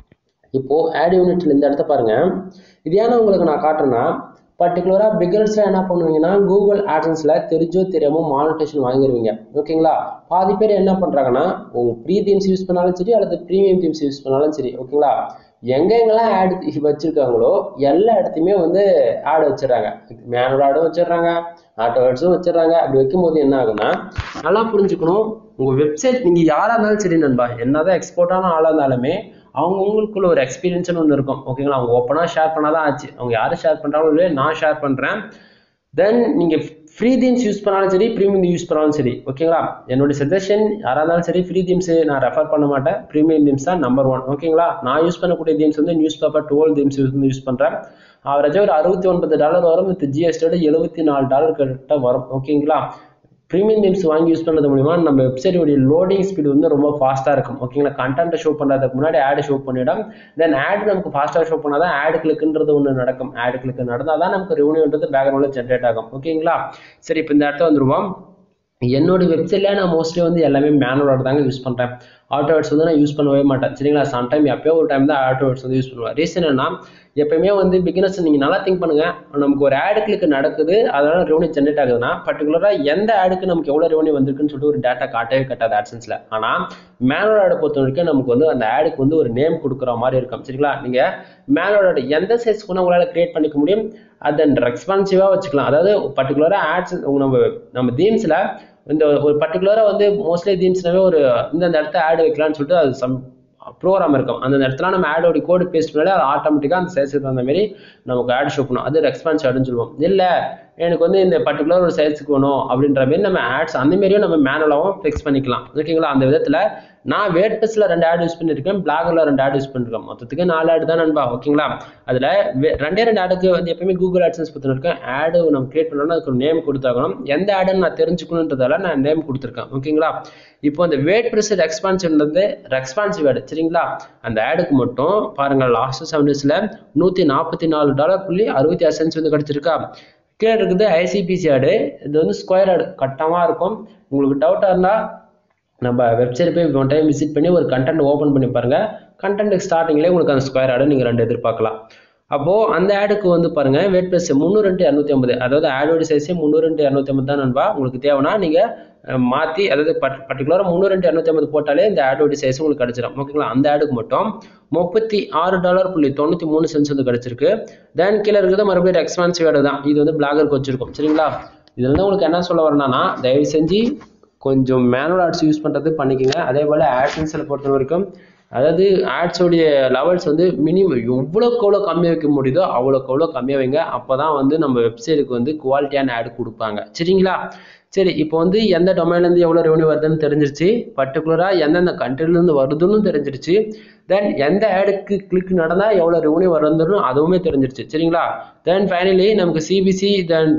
இப்போ ஆட் யூனிட்ல இந்த இடத்த பாருங்க இது ஏன்னா உங்களுக்கு நான் காட்டுறேன்னா பர்டிகுலராக பிகர்ஸ்ல என்ன பண்ணுவீங்கன்னா கூகுள் ஆட்சன்ஸ்ல தெரிஞ்சோ தெரியாமோ மானிட்டேஷன் வாங்கிடுவீங்க ஓகேங்களா பாதி பேர் என்ன பண்றாங்கன்னா உங்க ப்ரீ தீம்ஸ் யூஸ் பண்ணாலும் சரி அல்லது ப்ரீமியம் தீம்ஸ் யூஸ் பண்ணாலும் சரி ஓகேங்களா எங்க எங்கெல்லாம் ஆட் வச்சிருக்காங்களோ எல்லா இடத்தையுமே வந்து ஆட் வச்சிடறாங்க மேனுவல் ஆடும் வச்சிடுறாங்க ஆட்டோ ஆட்ஸும் வச்சிடுறாங்க அப்படி வைக்கும்போது என்ன ஆகுன்னா நல்லா புரிஞ்சுக்கணும் உங்க வெப்சைட் நீங்க யாரா இருந்தாலும் சரி நண்பா என்னதான் எக்ஸ்போர்ட்டான ஆளா இருந்தாலுமே அவங்க உங்களுக்குள்ள ஒரு எக்ஸ்பீரியன்ஸ்னு ஒன்று இருக்கும் ஓகேங்களா அவங்க ஓப்பனாக ஷேர் பண்ணாதான் ஆச்சு அவங்க யாரும் ஷேர் பண்ணுறாங்களோ இல்லையோ நான் ஷேர் பண்ணுறேன் தென் நீங்கள் ஃப்ரீ தீம்ஸ் யூஸ் பண்ணாலும் சரி ப்ரீமியம் யூஸ் பண்ணாலும் சரி ஓகேங்களா என்னுடைய சஜஷன் யாராக இருந்தாலும் சரி ஃப்ரீ தீம்ஸ் நான் ரெஃபர் பண்ண மாட்டேன் ப்ரீமியம் தீம்ஸ் தான் நம்பர் ஒன் ஓகேங்களா நான் யூஸ் பண்ணக்கூடிய தீம்ஸ் வந்து நியூஸ் பேப்பர் டுவெல் தீம்ஸ் வந்து யூஸ் பண்ணுறேன் அவரேஜாக ஒரு அறுபத்தி ஒன்பது டாலர் வரும் வித் ஜிஎஸ்டியோட எழுபத்தி நாலு டாலர் கிட்ட வரும் ஓகேங்களா ப்ரீமியம் தீம்ஸ் வாங்கி யூஸ் பண்ணுறது மூலிமா நம்ம வெப்சைட்டோடைய லோடிங் ஸ்பீடு வந்து ரொம்ப ஃபாஸ்ட்டாக இருக்கும் ஓகேங்களா கண்டென்ட்டை ஷோ பண்ணுறதுக்கு முன்னாடி ஆடு ஷோ பண்ணிவிடும் தென் ஆட் நமக்கு ஃபாஸ்ட்டாக ஷோ பண்ணால் தான் ஆடு கிளிக்குன்றது ஒன்று நடக்கும் ஆடு கிளிக் நடந்தால் தான் நமக்கு ரெவன்யூன்றது பேக்ரவுண்டில் ஜென்ரேட் ஆகும் ஓகேங்களா சரி இப்போ இந்த இடத்த வந்துருவோம் என்னோட வெப்சைட்ல நான் மோஸ்ட்லி வந்து எல்லாமே மேனுவலோட தாங்க யூஸ் பண்ணுறேன் ஆட்டோ வேர்ட்ஸ் வந்து நான் யூஸ் பண்ணவே மாட்டேன் சரிங்களா சம்டைம் எப்பயோ ஒரு டைம் தான் ஆட்டோ வேர்ட்ஸ் வந்து யூஸ் பண்ணுவேன் ரீசன் என்ன எப்பயுமே வந்து பிகினர்ஸ் நீங்கள் நல்லா திங்க் பண்ணுங்க நமக்கு ஒரு ஆடு கிளிக் நடக்குது அதனால ரெவன்யூ ஜென்ரேட் ஆகுதுன்னா பர்டிகுலராக எந்த ஆடுக்கு நமக்கு எவ்வளோ ரெவன்யூ வந்திருக்குன்னு சொல்லிட்டு ஒரு டேட்டா காட்டவே காட்டாது ஆட்சன்ஸில் ஆனால் மேனுவல் ஆடை பொறுத்த வரைக்கும் நமக்கு வந்து அந்த ஆடுக்கு வந்து ஒரு நேம் கொடுக்குற மாதிரி இருக்கும் சரிங்களா நீங்கள் மேனுவல் ஆடு எந்த சைஸ் கூட உங்களால் கிரியேட் பண்ணிக்க முடியும் அதை ரெஸ்பான்சிவாக வச்சுக்கலாம் அதாவது பர்டிகுலராக ஆட்ஸ் நம்ம நம்ம தீம்ஸில் இந்த ஒரு பர்டிகுலராக வந்து மோஸ்ட்லி தீம்ஸ்னாவே ஒரு இந்தந்த இடத்த ஆட் வைக்கலாம்னு சொல்லிட்டு அது சம் ப்ரோக்ராம் இருக்கும் அந்த இடத்துல நம்ம ஆடோட கோடு பேஸ்ட் பண்ணாலே அது ஆட்டோமேட்டிக்காக அந்த சைஸுக்கு தகுந்த மாதிரி நமக்கு ஆட் ஷோ பண்ணும் அது ரெஸ்பான்ஸ் ஆடுன்னு சொல்லுவோம் இல்லை எனக்கு வந்து இந்த பர்டிகுலர் ஒரு சைஸுக்கு வேணும் அப்படின்ற மாதிரி நம்ம ஆட்ஸ் அந்த மாதிரியும் நம்ம மேனுவலாகவும் ஃபிக்ஸ் பண்ணிக்கலாம் ஓகேங்களா அந்த விதத்தில் நான் வேட் ப்ளஸில் ரெண்டு ஆட் யூஸ் பண்ணியிருக்கேன் பிளாகரில் ரெண்டு ஆட் யூஸ் பண்ணிருக்கேன் மொத்தத்துக்கு நாலு ஆடு தான் நண்பா ஓகேங்களா அதில் ரெண்டே ரெண்டு ஆடுக்கு வந்து எப்பயுமே கூகுள் ஆட்சன்ஸ் கொடுத்துருக்கேன் ஆடு நம்ம கிரியேட் பண்ணோம்னா அதுக்கு ஒரு நேம் கொடுத்தாகணும் எந்த ஆடுன்னு நான் தெரிஞ்சுக்கணுன்றதால நான் நேம் கொடுத்துருக்கேன் ஓகேங்களா இப்போ அந்த வேட் ப்ரெஸ் எக்ஸ்பான்ஷன்றது ரெஸ்பான்சிவ் ஆடு சரிங்களா அந்த ஆடுக்கு மட்டும் பாருங்க லாஸ்ட் செவன் டேஸில் நூற்றி நாற்பத்தி நாலு டாலர் புள்ளி அறுபத்தி ஆறு சென்ஸ் வந்து கிடச்சிருக்கா கீழே இருக்குது ஐசிபிசி ஆடு இது வந்து ஸ்கொயர் ஆடு கட்டமாக இருக்கும் உங்களுக்கு டவுட்டாக இருந்தால் நம்ம வெப்சைட் போய் ஒன் டைம் விசிட் பண்ணி ஒரு கண்டென்ட் ஓப்பன் பண்ணி பாருங்கள் கண்டென்ட் ஸ்டார்டிங்லேயே உங்களுக்கு அந்த ஸ்கொயர் ஆடு நீங்கள் ரெண்டு எதிர்பார்க்கலாம் அப்போது அந்த ஆடுக்கு வந்து பாருங்கள் வெயிட் ப்ளஸ் முந்நூறு ரெண்டு இரநூத்தி ஐம்பது அதாவது ஆடோட சைஸே முந்நூறு ரெண்டு இரநூத்தி ஐம்பது தான் நண்பா உங்களுக்கு தேவைன்னா நீங்கள் மாற்றி அதாவது பட் பர்டிகுலராக முந்நூறு ரெண்டு இரநூத்தி ஐம்பது போட்டாலே இந்த ஆடோட சைஸ் உங்களுக்கு கிடச்சிடும் ஓகேங்களா அந்த ஆடுக்கு மட்டும் முப்பத்தி ஆறு டாலர் புள்ளி தொண்ணூற்றி மூணு சென்ஸ் வந்து கிடச்சிருக்கு தென் கீழே இருக்கிறது மறுபடியும் எக்ஸ்பான்சிவ் ஆடு தான் இது வந்து பிளாகருக்கு வச்சிருக்கும் சரிங்களா இதில் தான் உங்களுக்கு என்ன சொல்ல வரேன்னா தயவு செஞ்சு கொஞ்சம் மேனுவல் ஆர்ட்ஸ் யூஸ் பண்ணுறது பண்ணிக்கோங்க அதே போல் ஆட்ஸன்ஸில் பொறுத்த வரைக்கும் அதாவது ஆட்ஸோடைய லெவல்ஸ் வந்து மினிமம் எவ்வளோக்கு எவ்வளோ கம்மியாக வைக்க முடியுதோ அவ்வளோக்கு எவ்வளோ கம்மியாக வைங்க அப்போ தான் வந்து நம்ம வெப்சைட்டுக்கு வந்து குவாலிட்டியான ஆட் கொடுப்பாங்க சரிங்களா சரி இப்போ வந்து எந்த டொமைன்லேருந்து எவ்வளோ ரெவன்யூ வருதுன்னு தெரிஞ்சிருச்சு பர்டிகுலராக எந்தெந்த கண்ட்ரிலேருந்து வருதுன்னு தெரிஞ்சிருச்சு தென் எந்த ஆடுக்கு கிளிக் நடந்தால் எவ்வளோ ரெவன்யூ வருதுன்னு அதுவுமே தெரிஞ்சிருச்சு சரிங்களா தென் ஃபைனலி நமக்கு சிபிசி தென்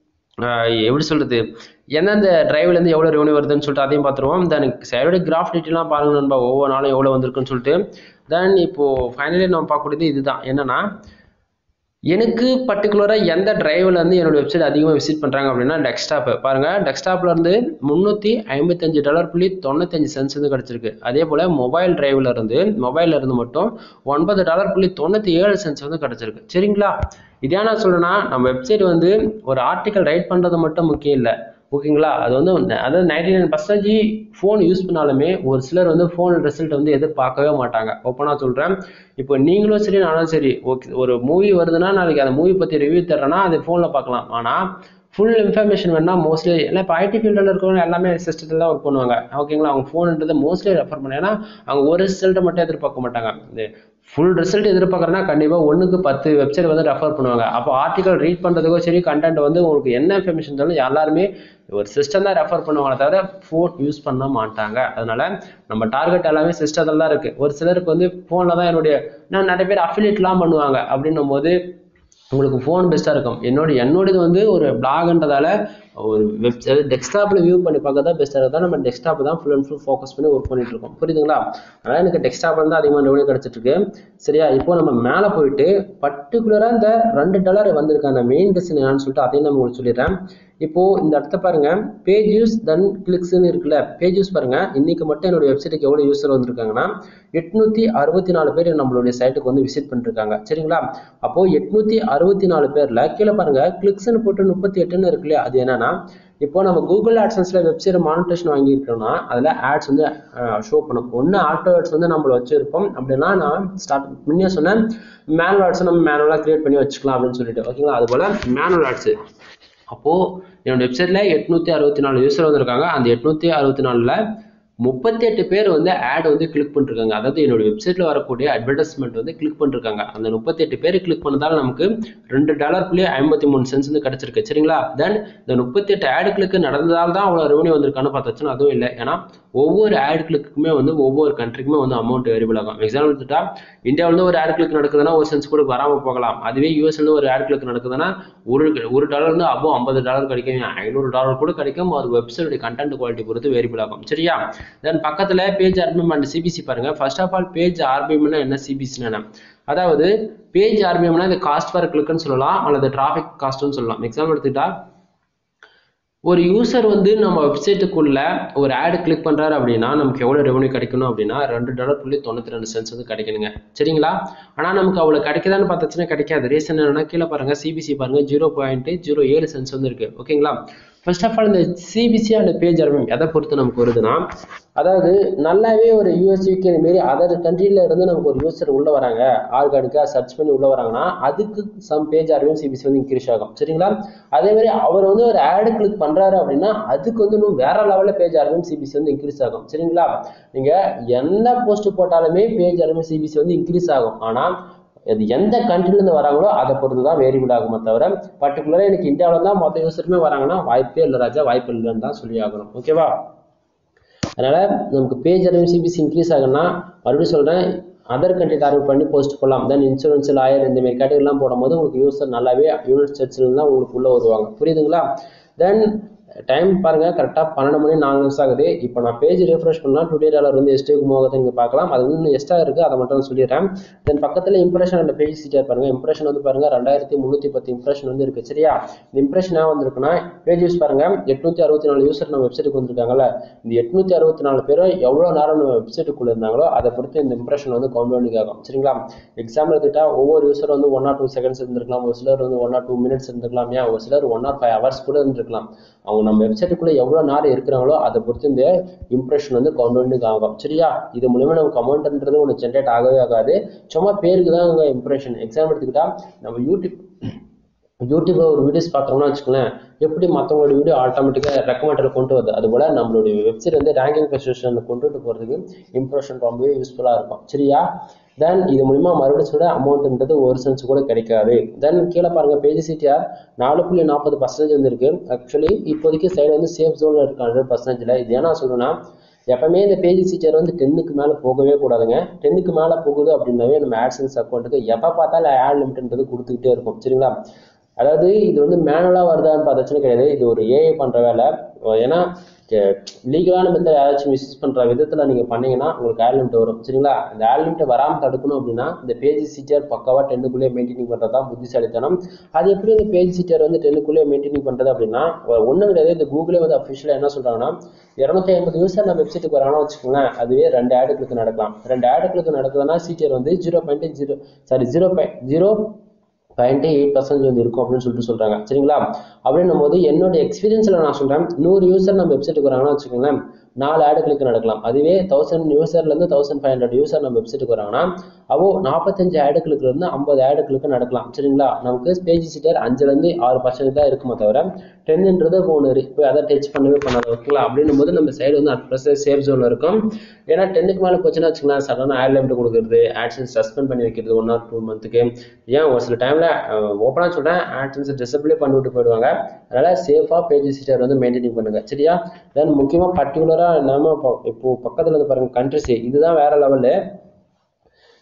எப்படி சொல்கிறது எந்தெந்த டிரைவ்லேருந்து எவ்வளோ ரெவன்யூ வருதுன்னு சொல்லிட்டு அதையும் பார்த்துருவோம் தென் சைடோட கிராஃப் டீட்டெயிலாம் பாருங்க நண்பா ஒவ்வொரு நாளும் எவ்வளோ வந்திருக்குன்னு சொல்லிட்டு தென் இப்போது ஃபைனலி நம்ம பார்க்கக்கூடியது இதுதான் என்னென்னா எனக்கு பர்டிகுலராக எந்த டிரைவில் இருந்து என்னோட வெப்சைட் அதிகமாக விசிட் பண்ணுறாங்க அப்படின்னா டெஸ்க்டாப் பாருங்கள் டெஸ்க்டாப்பில் இருந்து முந்நூற்றி ஐம்பத்தஞ்சு டாலர் புள்ளி தொண்ணூத்தஞ்சு சென்ஸ் வந்து கிடச்சிருக்கு அதே போல் மொபைல் டிரைவில் இருந்து மொபைலில் இருந்து மட்டும் ஒன்பது டாலர் புள்ளி தொண்ணூற்றி ஏழு சென்ஸ் வந்து கிடச்சிருக்கு சரிங்களா இதே நான் சொல்கிறேன்னா நம்ம வெப்சைட் வந்து ஒரு ஆர்டிக்கல் ரைட் பண்ணுறது மட்டும் முக்கியம் இல்லை ஓகேங்களா அது வந்து அதாவது ninety nine percentage phone use பண்ணாலுமே ஒரு சிலர் வந்து ஃபோன் ரிசல்ட் வந்து எதிர்பார்க்கவே மாட்டாங்க ஓப்பனாக சொல்கிறேன் இப்போ நீங்களும் சரி நானும் சரி ஓகே ஒரு மூவி வருதுன்னா நாளைக்கு அந்த மூவி பற்றி ரிவ்யூ தர்றேன்னா அது ஃபோனில் பார்க்கலாம் ஆனால் ஃபுல் இன்ஃபர்மேஷன் வேணா மோஸ்ட்லி ஏன்னா இப்போ ஐடி ஃபீல்டில் இருக்கிறவங்க எல்லாமே சிஸ்டத்தில் தான் ஒர்க் பண்ணுவாங்க ஓகேங்களா அவங்க ஃபோனுன்றது மோஸ்ட்லி ரெஃபர் பண்ண ஏன்னா அவங்க ஒரு ரிசல்ட்டை மட்டும் எதிர்பார்க்க மாட்டாங்க இந்த ஃபுல் ரிசல்ட் எதிர்பார்க்குறேன்னா கண்டிப்பாக ஒன்றுக்கு பத்து வெப்சைட் வந்து ரெஃபர் பண்ணுவாங்க அப்போ ஆர்டிகல் ரீட் பண்ணுறதுக்கோ சரி கண்டென்ட் வந்து உங்களுக்கு என்ன இன்ஃபர்மேஷன் இருந்தாலும் எல்லாருமே ஒரு சிஸ்டம் தான் ரெஃபர் பண்ணுவாங்க தவிர ஃபோன் யூஸ் பண்ண மாட்டாங்க அதனால நம்ம டார்கெட் எல்லாமே சிஸ்டத்தில் தான் இருக்குது ஒரு சிலருக்கு வந்து ஃபோனில் தான் என்னுடைய நான் நிறைய பேர் அஃபிலியேட்லாம் பண்ணுவாங்க அப்படின்னும் போது உங்களுக்கு ஃபோன் பெஸ்ட்டாக இருக்கும் என்னோட என்னோடது வந்து ஒரு பிளாக்ன்றதால ஒரு வெப் டெஸ்க்டாப்பில் வியூ பண்ணி பார்க்க தான் பெஸ்ட்டாக இருக்கும் நம்ம டெஸ்க்டாப் தான் ஃபுல் அண்ட் ஃபுல் ஃபோக்கஸ் பண்ணி ஒர்க் பண்ணிட்டு இருக்கோம் புரியுதுங்களா அதனால் எனக்கு டெஸ்க்டாப்ல தான் அதிகமாக ரெவன்யூ கிடச்சிட்டு இருக்கு சரியா இப்போ நம்ம மேலே போயிட்டு பர்டிகுலராக இந்த ரெண்டு டாலர் வந்திருக்க அந்த மெயின் ரீசன் என்னன்னு சொல்லிட்டு அதையும் நம்ம உங்களுக்கு சொல்லிடுறேன் இப்போ இந்த இடத்த பாருங்க பேஜ் யூஸ் தென் கிளிக்ஸ்னு இருக்குல்ல பேஜ் யூஸ் பாருங்க இன்னைக்கு மட்டும் என்னோட வெப்சைட்டுக்கு எவ்வளவு யூசர் வந்திருக்காங்கன்னா எட்நூத்தி அறுபத்தி நாலு பேர் நம்மளுடைய சைட்டுக்கு வந்து விசிட் பண்ணிருக்காங்க சரிங்களா அப்போ எட்நூத்தி அறுபத்தி நாலு பேர்ல கீழே பாருங்க கிளிக்ஸ்னு போட்டு முப்பத்தி எட்டுன்னு இருக்கு இல்லையா அது என்னன்னா இப்போ நம்ம கூகுள் ஆட்சன்ஸ்ல வெப்சைட் மானிட்டேஷன் வாங்கியிருக்கோம்னா அதுல ஆட்ஸ் வந்து ஷோ பண்ணும் ஒன்று ஆட்டோ ஆட்ஸ் வந்து நம்மள வச்சிருப்போம் அப்படின்னா நான் ஸ்டார்ட் முன்னே சொன்னேன் மேனுவல் ஆட்ஸ் நம்ம மேனுவலாக கிரியேட் பண்ணி வச்சுக்கலாம் அப்படின்னு சொல்லிட்டு ஓகேங்களா அது போல மேனுவல் ஆட்ஸ் அப்போது என்னோட வெப்சைட்டில் எட்நூற்றி அறுபத்தி நாலு யூசர் வந்திருக்காங்க அந்த எட்நூற்றி அறுபத்தி நாலில் முப்பத்தி எட்டு பேர் வந்து ஆட் வந்து கிளிக் பண்ணிருக்காங்க அதாவது என்னோட வெப்சைட்டில் வரக்கூடிய அட்வர்டைஸ்மெண்ட் வந்து கிளிக் பண்ணிருக்காங்க அந்த முப்பத்தி எட்டு பேர் கிளிக் பண்ணதால நமக்கு ரெண்டு டாலர்க்குள்ளேயே ஐம்பத்தி மூணு சென்ஸ் வந்து கிடச்சிருக்கு சரிங்களா தென் இந்த முப்பத்தி எட்டு ஆடு கிளிக் நடந்ததால் தான் அவ்வளோ ரெவன்யூ வந்திருக்கான்னு பார்த்தாச்சுன்னா அதுவும் இல்லை ஏன்னா ஒவ்வொரு ஆட் கிளிக்குமே வந்து ஒவ்வொரு கண்ட்ரிக்குமே வந்து அமௌண்ட் வேரியபிள் ஆகும் எக்ஸாம்பிள் எடுத்துட்டா இந்தியாவிலேருந்து ஒரு ஆட் கிளிக் நடக்குதுன்னா ஒரு சென்ஸ் கூட வராமல் போகலாம் அதுவே யூஎஸ்லேருந்து ஒரு ஆட் கிளிக் நடக்குதுன்னா ஒரு ஒரு டாலர் வந்து அப்போ ஐம்பது டாலர் கிடைக்கும் ஐநூறு டாலர் கூட கிடைக்கும் அது வெப்சைட் கண்டென்ட் குவாலிட்டி பொறுத்து வேரியபிள் ஆகும் சரியா தென் பக்கத்தில் பேஜ் ஆர்பிஎம் அண்ட் சிபிசி பாருங்க ஃபர்ஸ்ட் ஆஃப் ஆல் பேஜ் ஆர்பிஎம்னா என்ன சிபிசினா அதாவது பேஜ் ஆர்பிஎம்னா இந்த காஸ்ட் பர் கிளிக்னு சொல்லலாம் அல்லது டிராஃபிக் காஸ்ட்னு சொல்லலாம் எக்ஸாம்பிள் எடுத்துக்கிட்டா ஒரு யூசர் வந்து நம்ம வெப்சைட்டுக்குள்ள ஒரு ஆடு கிளிக் பண்றாரு அப்படின்னா நமக்கு எவ்வளவு ரெவன்யூ கிடைக்கணும் அப்படின்னா ரெண்டு டாலர் புள்ளி தொண்ணூத்தி ரெண்டு சென்ஸ் வந்து கிடைக்கணுங்க சரிங்களா ஆனா நமக்கு அவ்வளவு கிடைக்குதான்னு பார்த்தாச்சுன்னா கிடைக்காது ரீசன் என்னன்னா கீழே பாருங்க சிபிசி பாருங்க ஜீரோ பாயிண்ட் ஜீரோ ஏழு சென்ஸ் வந்து இருக்கு ஓகேங்களா ஃபர்ஸ்ட் ஆஃப் ஆல் இந்த சிபிசி அண்ட் பேஜ் ஆர்பிஎம் எதை பொறுத்து நமக்கு வருதுன்னா அதாவது நல்லாவே ஒரு யூஎஸ்யூக்கு இந்த மாரி அதர் கண்ட்ரில இருந்து நமக்கு ஒரு யூசர் உள்ள வராங்க ஆர்கானிக்கா சர்ச் பண்ணி உள்ள வராங்கன்னா அதுக்கு சம் பேஜ் ஆர்பிஎம் சிபிசி வந்து இன்க்ரீஸ் ஆகும் சரிங்களா அதே மாதிரி அவர் வந்து ஒரு ஆடு கிளிக் பண்றாரு அப்படின்னா அதுக்கு வந்து இன்னும் வேற லெவலில் பேஜ் ஆர்பிஎம் சிபிசி வந்து இன்க்ரீஸ் ஆகும் சரிங்களா நீங்க என்ன போஸ்ட் போட்டாலுமே பேஜ் ஆர்பிஎம் சிபிசி வந்து இன்க்ரீஸ் ஆகும் ஆனா இது எந்த கண்ட்ரிலேருந்து வராங்களோ அதை பொறுத்து தான் வேரியபிள் ஆகுமே தவிர பர்டிகுலராக எனக்கு இந்தியாவில் தான் மொத்த யூசருமே வராங்கன்னா வாய்ப்பே இல்லை ராஜா வாய்ப்பு இல்லைன்னு தான் சொல்லி ஆகணும் ஓகேவா அதனால நமக்கு பேஜ் அறிவு சிபிசி இன்க்ரீஸ் ஆகுன்னா மறுபடியும் சொல்றேன் அதர் கண்ட்ரி டார்கெட் பண்ணி போஸ்ட் போடலாம் தென் இன்சூரன்ஸ் லாயர் இந்த மாதிரி கேட்டகரிலாம் போடும்போது உங்களுக்கு யூசர் நல்லாவே யூனிட் சர்ச்சில் தான் உங்களுக்கு உள்ள வருவாங்க புரியுதுங்களா தென் டைம் பாருங்க கரெக்டாக பன்னெண்டு மணி நாலு நிமிஷம் ஆகுது இப்போ நான் பேஜ் ரெஃப்ரெஷ் பண்ணால் டுடே டாலர் வந்து எஸ்டேக்கு மூவத்தை நீங்கள் பார்க்கலாம் அது இன்னும் எக்ஸ்ட்ரா இருக்குது அதை மட்டும் சொல்லிடுறேன் தென் பக்கத்தில் இம்ப்ரெஷன் அண்ட் பேஜ் சீட்டர் பாருங்க இம்ப்ரெஷன் வந்து பாருங்க ரெண்டாயிரத்தி முந்நூற்றி பத்து இம்ப்ரெஷன் வந்து இருக்குது சரியா இந்த இம்ப்ரெஷன் ஏன் வந்திருக்குன்னா பேஜ் யூஸ் பாருங்க எட்நூற்றி அறுபத்தி நாலு யூசர் நம்ம வெப்சைட்டுக்கு வந்திருக்காங்கல்ல இந்த எட்நூற்றி அறுபத்தி நாலு பேரும் எவ்வளோ நேரம் நம்ம வெப்சைட்டுக்குள்ளே இருந்தாங்களோ அதை பொறுத்து இந்த இம்ப்ரெஷன் வந்து கவுண்ட் ஆகும் சரிங்களா எக்ஸாம்பிள் எடுத்துட்டா ஒவ்வொரு யூசர் வந்து ஒன் ஆர் டூ செகண்ட்ஸ் இருந்திருக்கலாம் ஒரு சிலர் வந்து ஒன் ஆர் டூ மினிட்ஸ் இருந்திருக்கலாம் ஏன் ஒரு சிலர் ஒன் ஆர் ஃபைவ் ஹவர்ஸ் கூட இருந்திருக்கலாம் அவங்க நம்ம வெப்சைட்டுக்குள்ளே எவ்வளோ நேரம் இருக்கிறாங்களோ அதை பொறுத்து இந்த இம்ப்ரெஷன் வந்து கவுண்ட் ஆகும் சரியா இது மூலியமா நமக்கு அமௌண்ட்ன்றது ஒன்று ஜென்ரேட் ஆகவே ஆகாது சும்மா பேருக்கு தான் அங்கே இம்ப்ரெஷன் எக்ஸாம்பிள் எடுத்துக்கிட்டா நம்ம யூடியூப் யூடியூப்ல ஒரு வீடியோஸ் பார்க்குறோம்னா வச்சுக்கோங்களேன் எப்படி மற்றவங்களோட வீடியோ ஆட்டோமேட்டிக்காக ரெக்கமெண்டடில் கொண்டு வருது அதுபோல் நம்மளுடைய வெப்சைட் வந்து ரேங்கிங் பொசிஷனில் கொண்டுட்டு போகிறதுக்கு இம்ப்ரெஷன் ரொம்பவே யூஸ்ஃபுல்லாக இருக்கும் சரியா தென் இது மூலிமா மறுபடியும் சொல்ல அமௌண்ட்ன்றது ஒரு சென்ஸ் கூட கிடைக்காது தென் கீழே பாருங்க பேஜ் சிடிஆர் நாலு புள்ளி நாற்பது பர்சன்டேஜ் வந்துருக்கு ஆக்சுவலி இப்போதைக்கு சைடு வந்து சேஃப் ஜோனில் இருக்கு ஹண்ட்ரட் பர்சன்டேஜில் இது ஏன்னா சொல்லுன்னா எப்பவுமே இந்த பேஜ் சீச்சர் வந்து டென்னுக்கு மேலே போகவே கூடாதுங்க டென்னுக்கு மேலே போகுது அப்படின்னாவே நம்ம ஆட்சன்ஸ் அக்கௌண்ட்டுக்கு எப்போ பார்த்தாலும் ஆட் லிமிட்ன்றது கொடுத்துக்கிட்டே இருக்கும் சரிங்களா அதாவது இது வந்து மேனுவலாக வருதான்னு பார்த்தாச்சுன்னு கிடையாது இது ஒரு ஏஐ பண்ணுற வேலை ஏன்னா லீகலான மெத்தட் யாராச்சும் மிஸ்யூஸ் பண்ணுற விதத்தில் நீங்கள் பண்ணீங்கன்னா உங்களுக்கு ஆட் லிமிட் வரும் சரிங்களா இந்த ஆட் லிமிட்டை வராமல் தடுக்கணும் அப்படின்னா இந்த பேஜ் சீச்சர் பக்காவாக டென்னுக்குள்ளேயே மெயின்டைனிங் பண்ணுறது தான் புத்திசாலித்தனம் அது எப்படி இந்த பேஜ் சீச்சர் வந்து டென்னுக்குள்ளேயே மெயின்டைனிங் பண்ணுறது அப்படின்னா ஒன்றும் கிடையாது இந்த கூகுளே வந்து அஃபிஷியலாக என்ன சொல்கிறாங்கன்னா இரநூத்தி ஐம்பது யூசர் நம்ம வெப்சைட்டுக்கு வராங்கன்னா வச்சுக்கோங்களேன் அதுவே ரெண்டு ஆடுகளுக்கு நடக்கலாம் ரெண்டு ஆடுகளுக்கு நடக்குதுன்னா சீச்சர் வந்து zero point zero sorry zero point zero point eight percentage வந்து இருக்கும் அப்படின்னு சொல்லிட்டு சொல்றாங்க சரிங்களா அப்படின்னும் போது என்னோட எக்ஸ்பீரியன்ஸ்ல நான் சொல்றேன் நூறு யூசர் நம்ம வெப்சைட்டுக்கு வராங்கன்னா வச்சுக்கோங்களேன் நாலு ஆடு கிளிக் நடக்கலாம் அதுவே தௌசண்ட் யூசர்லேருந்து தௌசண்ட் ஃபைவ் ஹண்ட்ரட் யூசர் நம்ம வெப்சைட்டுக்கு வராங்கன்னா அவோ நாற்பத்தஞ்சு ஆடு கிளிக்ல இருந்து ஐம்பது ஆடு கிளிக் நடக்கலாம் சரிங்களா நமக்கு பேஜ் சீட்டர் அஞ்சுலேருந்து ஆறு பர்சன்ட் தான் இருக்குமே தவிர டென்ன்றது ஒன்று இப்போ அதை டச் பண்ணவே பண்ணாது ஓகேங்களா அப்படின்னும் போது நம்ம சைடு வந்து அட் ப்ரெசன்ட் சேஃப் ஜோனில் இருக்கும் ஏன்னா டென்னுக்கு மேலே போச்சுன்னா வச்சுக்கலாம் சடனாக ஆட் லிமிட் கொடுக்குறது ஆட்சன்ஸ் சஸ்பெண்ட் பண்ணி வைக்கிறது ஒன் ஆர் டூ மந்த்துக்கு ஏன் ஒரு சில டைமில் ஓப்பனாக சொல்கிறேன் ஆட்சன்ஸ் டிசபிளே பண்ணிவிட்டு போயிடுவாங்க அதனால் சேஃபாக பேஜ் சீட்டர் வந்து மெயின்டைனிங் பண்ணுங்க சரியா தென் முக்கியமாக பர்டிகுலராக நம்ம இப்போ பக்கத்தில் இருந்து பாருங்க கண்ட்ரிஸ் இதுதான் வேற லெவலு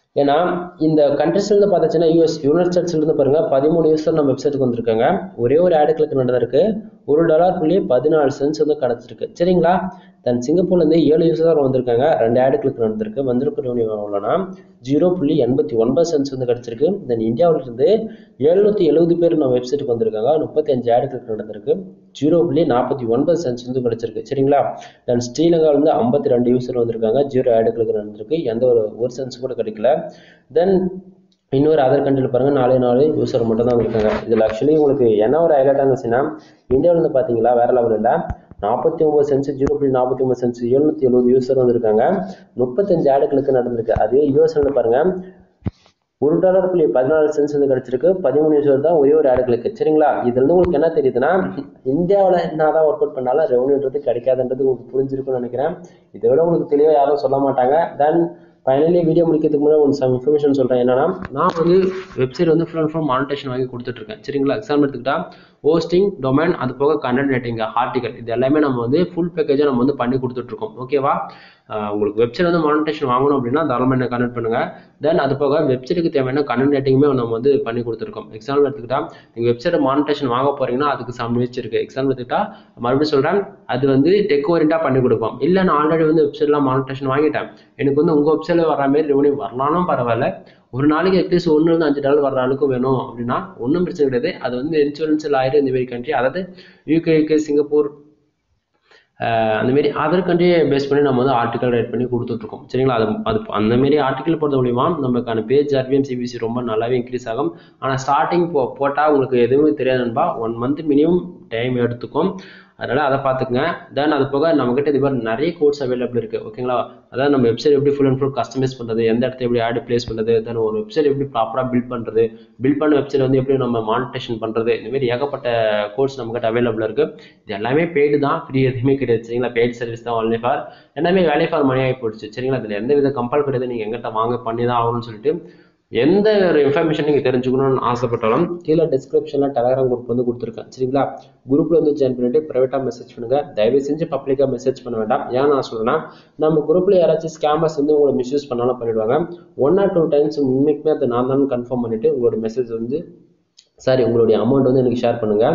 ஏன்னா இந்த கண்ட்ரிஸ்லேருந்து பார்த்தாச்சுன்னா யூஎஸ் யுனைட் ஸ்டேட்ஸ்லேருந்து பாருங்க பதிமூணு யூசர் நம்ம வெப்சைட்டுக்கு வந்திருக்காங்க ஒரே ஒரு ஆடு கிளிக் நடந்திருக்கு ஒரு டாலர் புள்ளி பதினாலு சென்ஸ் வந்து கிடச்சிருக்கு சரிங்களா தென் சிங்கப்பூர்லேருந்து ஏழு யூசர் வந்திருக்காங்க ரெண்டு ஆடு கிளிக் நடந்திருக்கு வந்திருக்க ரெவன்யூ எவ்வளோனா ஜீரோ புள்ளி எண்பத்தி ஒன்பது சென்ஸ் வந்து கிடச்சிருக்கு தென் இந்தியாவிலிருந்து எழுநூற்றி எழுபது பேர் நம்ம வெப்சைட்டுக்கு வந்திருக்காங்க முப்பத்தி அஞ்சு ஆடு கிளிக் நடந்திருக்கு ஜீரோ புள்ளி நாற்பத்தி ஒன்பது சென்ஸ் வந்து கிடச்சிருக்கு சரிங்களா தென் ஸ்ரீலங்காவிலேருந்து ஐம்பத்தி ரெண்டு யூசர் வந்திருக்காங்க ஜீரோ ஆடு கிளிக் நடந்திருக்கு எந்த ஒரு ஒரு சென்ஸ் கூட கிடைக்கல தென் இன்னொரு அதர் கண்ட்ரியில் பாருங்கள் நாலே நாலு யூசர் மட்டும் தான் வந்திருக்காங்க இதில் ஆக்சுவலி உங்களுக்கு என்ன ஒரு ஹைலைட்டான விஷயம்னா இந்தியாவிலேருந்து பார்த்தீங்களா வேற லெவல் இல்லை நாற்பத்தி ஒம்பது சென்ஸ் ஜீரோ புள்ளி நாற்பத்தி ஒம்பது சென்ஸ் எழுநூற்றி எழுபது யூசர் வந்திருக்காங்க முப்பத்தஞ்சு ஆடுகளுக்கு நடந்திருக்கு அதே யூஎஸ்ல பாருங்க ஒரு டாலர் புள்ளி பதினாலு சென்ஸ் வந்து கிடைச்சிருக்கு பதிமூணு யூசர் தான் ஒரே ஒரு ஆடுகளுக்கு சரிங்களா இதுல இருந்து உங்களுக்கு என்ன தெரியுதுன்னா இந்தியாவில் என்னதான் ஒர்க் அவுட் பண்ணாலும் ரெவன்யூன்றது கிடைக்காதுன்றது உங்களுக்கு புரிஞ்சிருக்கும்னு நினைக்கிறேன் இதை விட உங்களுக்கு தெளிவாக யாரும் சொல்ல மாட்டாங்க தென் ஃபைனலி வீடியோ முடிக்கிறதுக்கு முன்னாடி ஒரு சம் இன்ஃபர்மேஷன் சொல்கிறேன் என்னன்னா நான் வந்து வெப்சைட் வந்து ஃபுல் அண்ட் ஃபுல் மானிட்டேஷன் வாங்கி கொடுத்துட்ருக்கேன் சரிங்களா எக்ஸாம் எடுத்துக்கிட்டா ஹோஸ்டிங் டொமைன் அது போக கண்டென்ட் ரைட்டிங் ஆர்டிகல் இது எல்லாமே நம்ம வந்து ஃபுல் பேக்கேஜாக நம்ம வந்து பண்ணி கொடுத்துட்ருக்கோம் ஓகேவா உங்களுக்கு வெப்சைட் வந்து மானிட்டேஷன் வாங்கணும் அப்படின்னா தாராளமாக என்ன கனெக்ட் பண்ணுங்கள் தென் அது போக வெப்சைட்டுக்கு தேவையான கண்டென்ட் ரைட்டிங்குமே நம்ம வந்து பண்ணி கொடுத்துருக்கோம் எக்ஸாம்பிள் எடுத்துக்கிட்டா நீங்கள் வெப்சைட்டை மானிட்டேஷன் வாங்க போகிறீங்கன்னா அதுக்கு சம் நியூஸ் இருக்குது எக்ஸாம்பிள் எடுத்துக்கிட்டா மறுபடியும் சொல்கிறேன் அது வந்து டெக் ஓரியண்டாக பண்ணி கொடுப்போம் இல்லை நான் ஆல்ரெடி வந்து வெப்சைட்லாம் மானிட்டேஷன் வாங்கிட்டேன் எனக்கு வந்து உங்கள் வெப்சைட்டில் வர மாதிரி ரெவன்யூ வரலாலும் பரவாயில்ல ஒரு நாளைக்கு அட்லீஸ்ட் ஒன்றுலேருந்து அஞ்சு டாலர் வர அளவுக்கு வேணும் அப்படின்னா ஒன்றும் பிரச்சனை கிடையாது அது வந்து இன்சூரன்ஸ் லாயர் இந்த மாதிரி கண்ட்ரி அதாவது யூகே யூகே சிங்கப்பூர் அந்த மாரி அதர் கண்ட்ரியை பேஸ் பண்ணி நம்ம வந்து ஆர்டிக்கல் ரைட் பண்ணி கொடுத்துட்ருக்கோம் சரிங்களா அது அது அந்த மாரி ஆர்டிக்கல் பொறுத்த மூலியமா நமக்கான பேஜ் ஆர்பிஎம் சிபிசி ரொம்ப நல்லாவே இன்க்ரீஸ் ஆகும் ஆனால் ஸ்டார்டிங் போ போட்டால் உங்களுக்கு எதுவுமே தெரியாது நண்பா ஒன் மந்த் மினிமம் டைம் எடுத்துக்கும் அதனால் அதை பார்த்துக்குங்க தென் அது போக நம்மக்கிட்ட இது மாதிரி நிறைய கோர்ஸ் அவைலபிள் இருக்குது ஓகேங்களா அதாவது நம்ம வெப்சைட் எப்படி ஃபுல் அண்ட் ஃபுல் கஸ்டமைஸ் பண்ணுறது எந்த இடத்துல எப்படி ஆடு பிளேஸ் பண்ணுறது தென் ஒரு வெப்சைட் எப்படி ப்ராப்பராக பில்ட் பண்ணுறது பில்ட் பண்ண வெப்சைட் வந்து எப்படி நம்ம மானிட்டேஷன் பண்ணுறது இந்த மாதிரி ஏகப்பட்ட கோர்ஸ் நம்மக்கிட்ட அவைலபிள் இருக்குது இது எல்லாமே பெய்டு தான் ஃப்ரீ எதுவுமே கிடையாது சரிங்களா பெய்டு சர்வீஸ் தான் ஒன்லி ஃபார் எல்லாமே வேலை ஃபார் மணி ஆகி போயிடுச்சு சரிங்களா இதில் எந்த வித கம்பல் கிடையாது நீங்கள் எங்கிட்ட வாங்க பண்ணி தான் ஆகணும்னு சொல்லிட்டு எந்த ஒரு இன்ஃபர்மேஷன் நீங்கள் தெரிஞ்சுக்கணும்னு ஆசைப்பட்டாலும் கீழே டிஸ்கிரிப்ஷனில் டெலகிராம் குரூப் வந்து கொடுத்துருக்கேன் சரிங்களா குரூப்பில் வந்து ஜாயின் பண்ணிட்டு ப்ரைவேட்டாக மெசேஜ் பண்ணுங்கள் தயவு செஞ்சு பப்ளிக்காக மெசேஜ் பண்ண வேண்டாம் ஏன் நான் சொல்கிறேன்னா நம்ம குரூப்பில் யாராச்சும் ஸ்கேமர்ஸ் வந்து உங்களை மிஸ்யூஸ் பண்ணாலும் பண்ணிடுவாங்க ஒன் ஆர் டூ டைம்ஸ் உண்மைக்குமே அது நான் தான் கன்ஃபார்ம் பண்ணிவிட்டு உங்களோட மெசேஜ் வந்து சாரி உங்களுடைய அமௌண்ட் வந்து எனக்கு ஷேர் பண்ணுங்கள்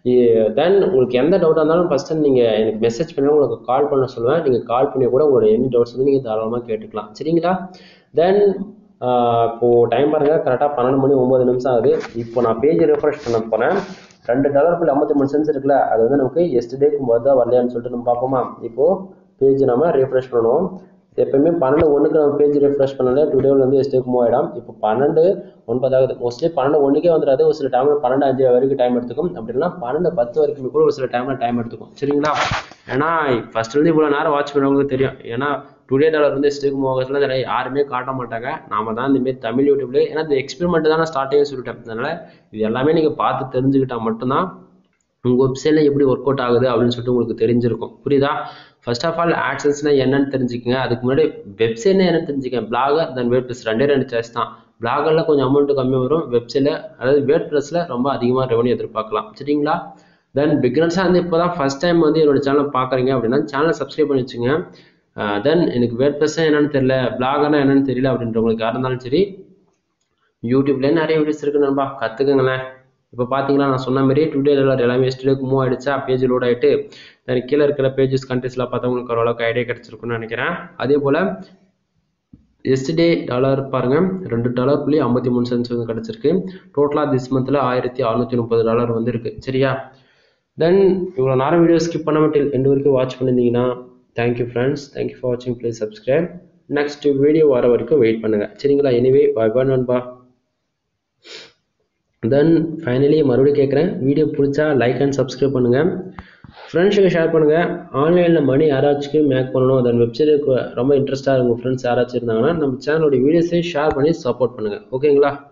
தென் உங்களுக்கு எந்த டவுட்டாக இருந்தாலும் ஃபஸ்ட்டு நீங்கள் எனக்கு மெசேஜ் பண்ணி உங்களுக்கு கால் பண்ண சொல்லுவேன் நீங்கள் கால் பண்ணி கூட உங்களோட எனி டவுட்ஸ் வந்து நீங்கள் தாராளமாக கேட்டுக்கலாம் சரிங்களா தென் இப்போது டைம் பாருங்கள் கரெக்டாக பன்னெண்டு மணி ஒம்பது நிமிஷம் ஆகுது இப்போ நான் பேஜ் ரெஃப்ரெஷ் பண்ண போனேன் ரெண்டு டாலர் புள்ளி ஐம்பத்தி மூணு சென்ஸ் இருக்குல்ல அது வந்து நமக்கு எஸ்டேக்கு வருதா வரலையான்னு சொல்லிட்டு நம்ம பார்ப்போமா இப்போது பேஜ் நம்ம ரெஃப்ரெஷ் பண்ணுவோம் எப்பயுமே பன்னெண்டு ஒன்றுக்கு நம்ம பேஜ் ரெஃப்ரெஷ் பண்ணல டுடேவில் வந்து எஸ்டேக்கு மூவ் ஆகிடும் இப்போ பன்னெண்டு ஒன்பதாவது மோஸ்ட்லி பன்னெண்டு ஒன்றுக்கே வந்துடாது ஒரு சில டைமில் பன்னெண்டு அஞ்சு வரைக்கும் டைம் எடுத்துக்கும் அப்படின்னா பன்னெண்டு பத்து வரைக்கும் கூட ஒரு சில டைமில் டைம் எடுத்துக்கும் சரிங்களா ஏன்னா ஃபஸ்ட்லேருந்து இவ்வளோ நேரம் வாட்ச் பண்ணவங்களுக்கு தெரியும் ஏன்னா டுடே டாலர் வந்து ஸ்டேக் மோகத்தில் இதில் யாருமே காட்ட மாட்டாங்க நாம தான் இந்தமாரி தமிழ் யூடியூப்ல ஏன்னா இந்த எக்ஸ்பெரிமெண்ட் தான் நான் ஸ்டார்டிங்கே சொல்லிட்டேன் அதனால் இது எல்லாமே நீங்கள் பார்த்து தெரிஞ்சுக்கிட்டா மட்டும்தான் உங்கள் வெப்சைட்டில் எப்படி ஒர்க் அவுட் ஆகுது அப்படின்னு சொல்லிட்டு உங்களுக்கு தெரிஞ்சிருக்கும் புரியுதா ஃபர்ஸ்ட் ஆஃப் ஆல் ஆட்சன்ஸ்னால் என்னன்னு தெரிஞ்சுக்கங்க அதுக்கு முன்னாடி வெப்சைட்னா என்னன்னு தெரிஞ்சுக்கங்க பிளாகர் தென் வேர்ட் ப்ளஸ் ரெண்டே ரெண்டு சாய்ஸ் தான் பிளாகரில் கொஞ்சம் அமௌண்ட் கம்மியாக வரும் வெப்சைட்டில் அதாவது வேர்ட் ப்ளஸில் ரொம்ப அதிகமாக ரெவன்யூ எதிர்பார்க்கலாம் சரிங்களா தென் பிகினர்ஸாக வந்து இப்போ தான் ஃபஸ்ட் டைம் வந்து என்னோட சேனல் பார்க்குறீங்க அப்படின்னா சேனலை சப்ஸ்கிரைப் பண்ணி வச்சுங்க தென் எனக்கு வேர்ட் ப்ளஸ்ஸாக என்னன்னு தெரியல பிளாகர்னா என்னன்னு தெரியல அப்படின்றவங்களுக்கு யாராக இருந்தாலும் சரி யூடியூப்லேயே நிறைய வீடியோஸ் இருக்கு நண்பா கற்றுக்குங்களேன் இப்போ பார்த்தீங்களா நான் சொன்ன மாதிரி டுடே டாலர் எல்லாமே எஸ்டேக்கு மூவ் ஆகிடுச்சா பேஜ் லோட் ஆகிட்டு தென் கீழே இருக்கிற பேஜஸ் கண்ட்ரிஸ்லாம் பார்த்தா உங்களுக்கு ஓரளவுக்கு ஐடியா கிடச்சிருக்குன்னு நினைக்கிறேன் அதே போல் எஸ்டே டாலர் பாருங்க ரெண்டு டாலர் புள்ளி ஐம்பத்தி மூணு சென்ஸ் வந்து கிடச்சிருக்கு டோட்டலாக திஸ் மந்தில் ஆயிரத்தி அறுநூத்தி முப்பது டாலர் வந்து இருக்கு சரியா தென் இவ்வளோ நேரம் வீடியோ ஸ்கிப் பண்ண மட்டும் எண்டு வரைக்கும் வாட்ச் பண்ணியிருந்தீங்கன்னா தேங்க்யூ ஃப்ரெண்ட்ஸ் தேங்க்யூ ஃபார் வாட்சிங் ப்ளீஸ் சப்ஸ்கிரைப் நெக்ஸ்ட் வீடியோ வர வரைக்கும் வெயிட் பண்ணுங்க சரிங்களா எனிவே பாய் பாய் நண்பா தென் ஃபைனலி மறுபடியும் கேட்குறேன் வீடியோ பிடிச்சா லைக் அண்ட் சப்ஸ்கிரைப் பண்ணுங்கள் ஃப்ரெண்ட்ஸுக்கு ஷேர் பண்ணுங்கள் ஆன்லைனில் மணி யாராச்சும் மேக் பண்ணணும் தென் வெப்சைட்டுக்கு ரொம்ப இன்ட்ரெஸ்ட்டாக உங்கள் ஃப்ரெண்ட்ஸ் யாராச்சும் இருந்தாங்கன்னா நம்ம சேனலோட வீடியோஸை ஷேர் பண்ணி சப்போர்ட் பண்ணுங்கள் ஓகேங்களா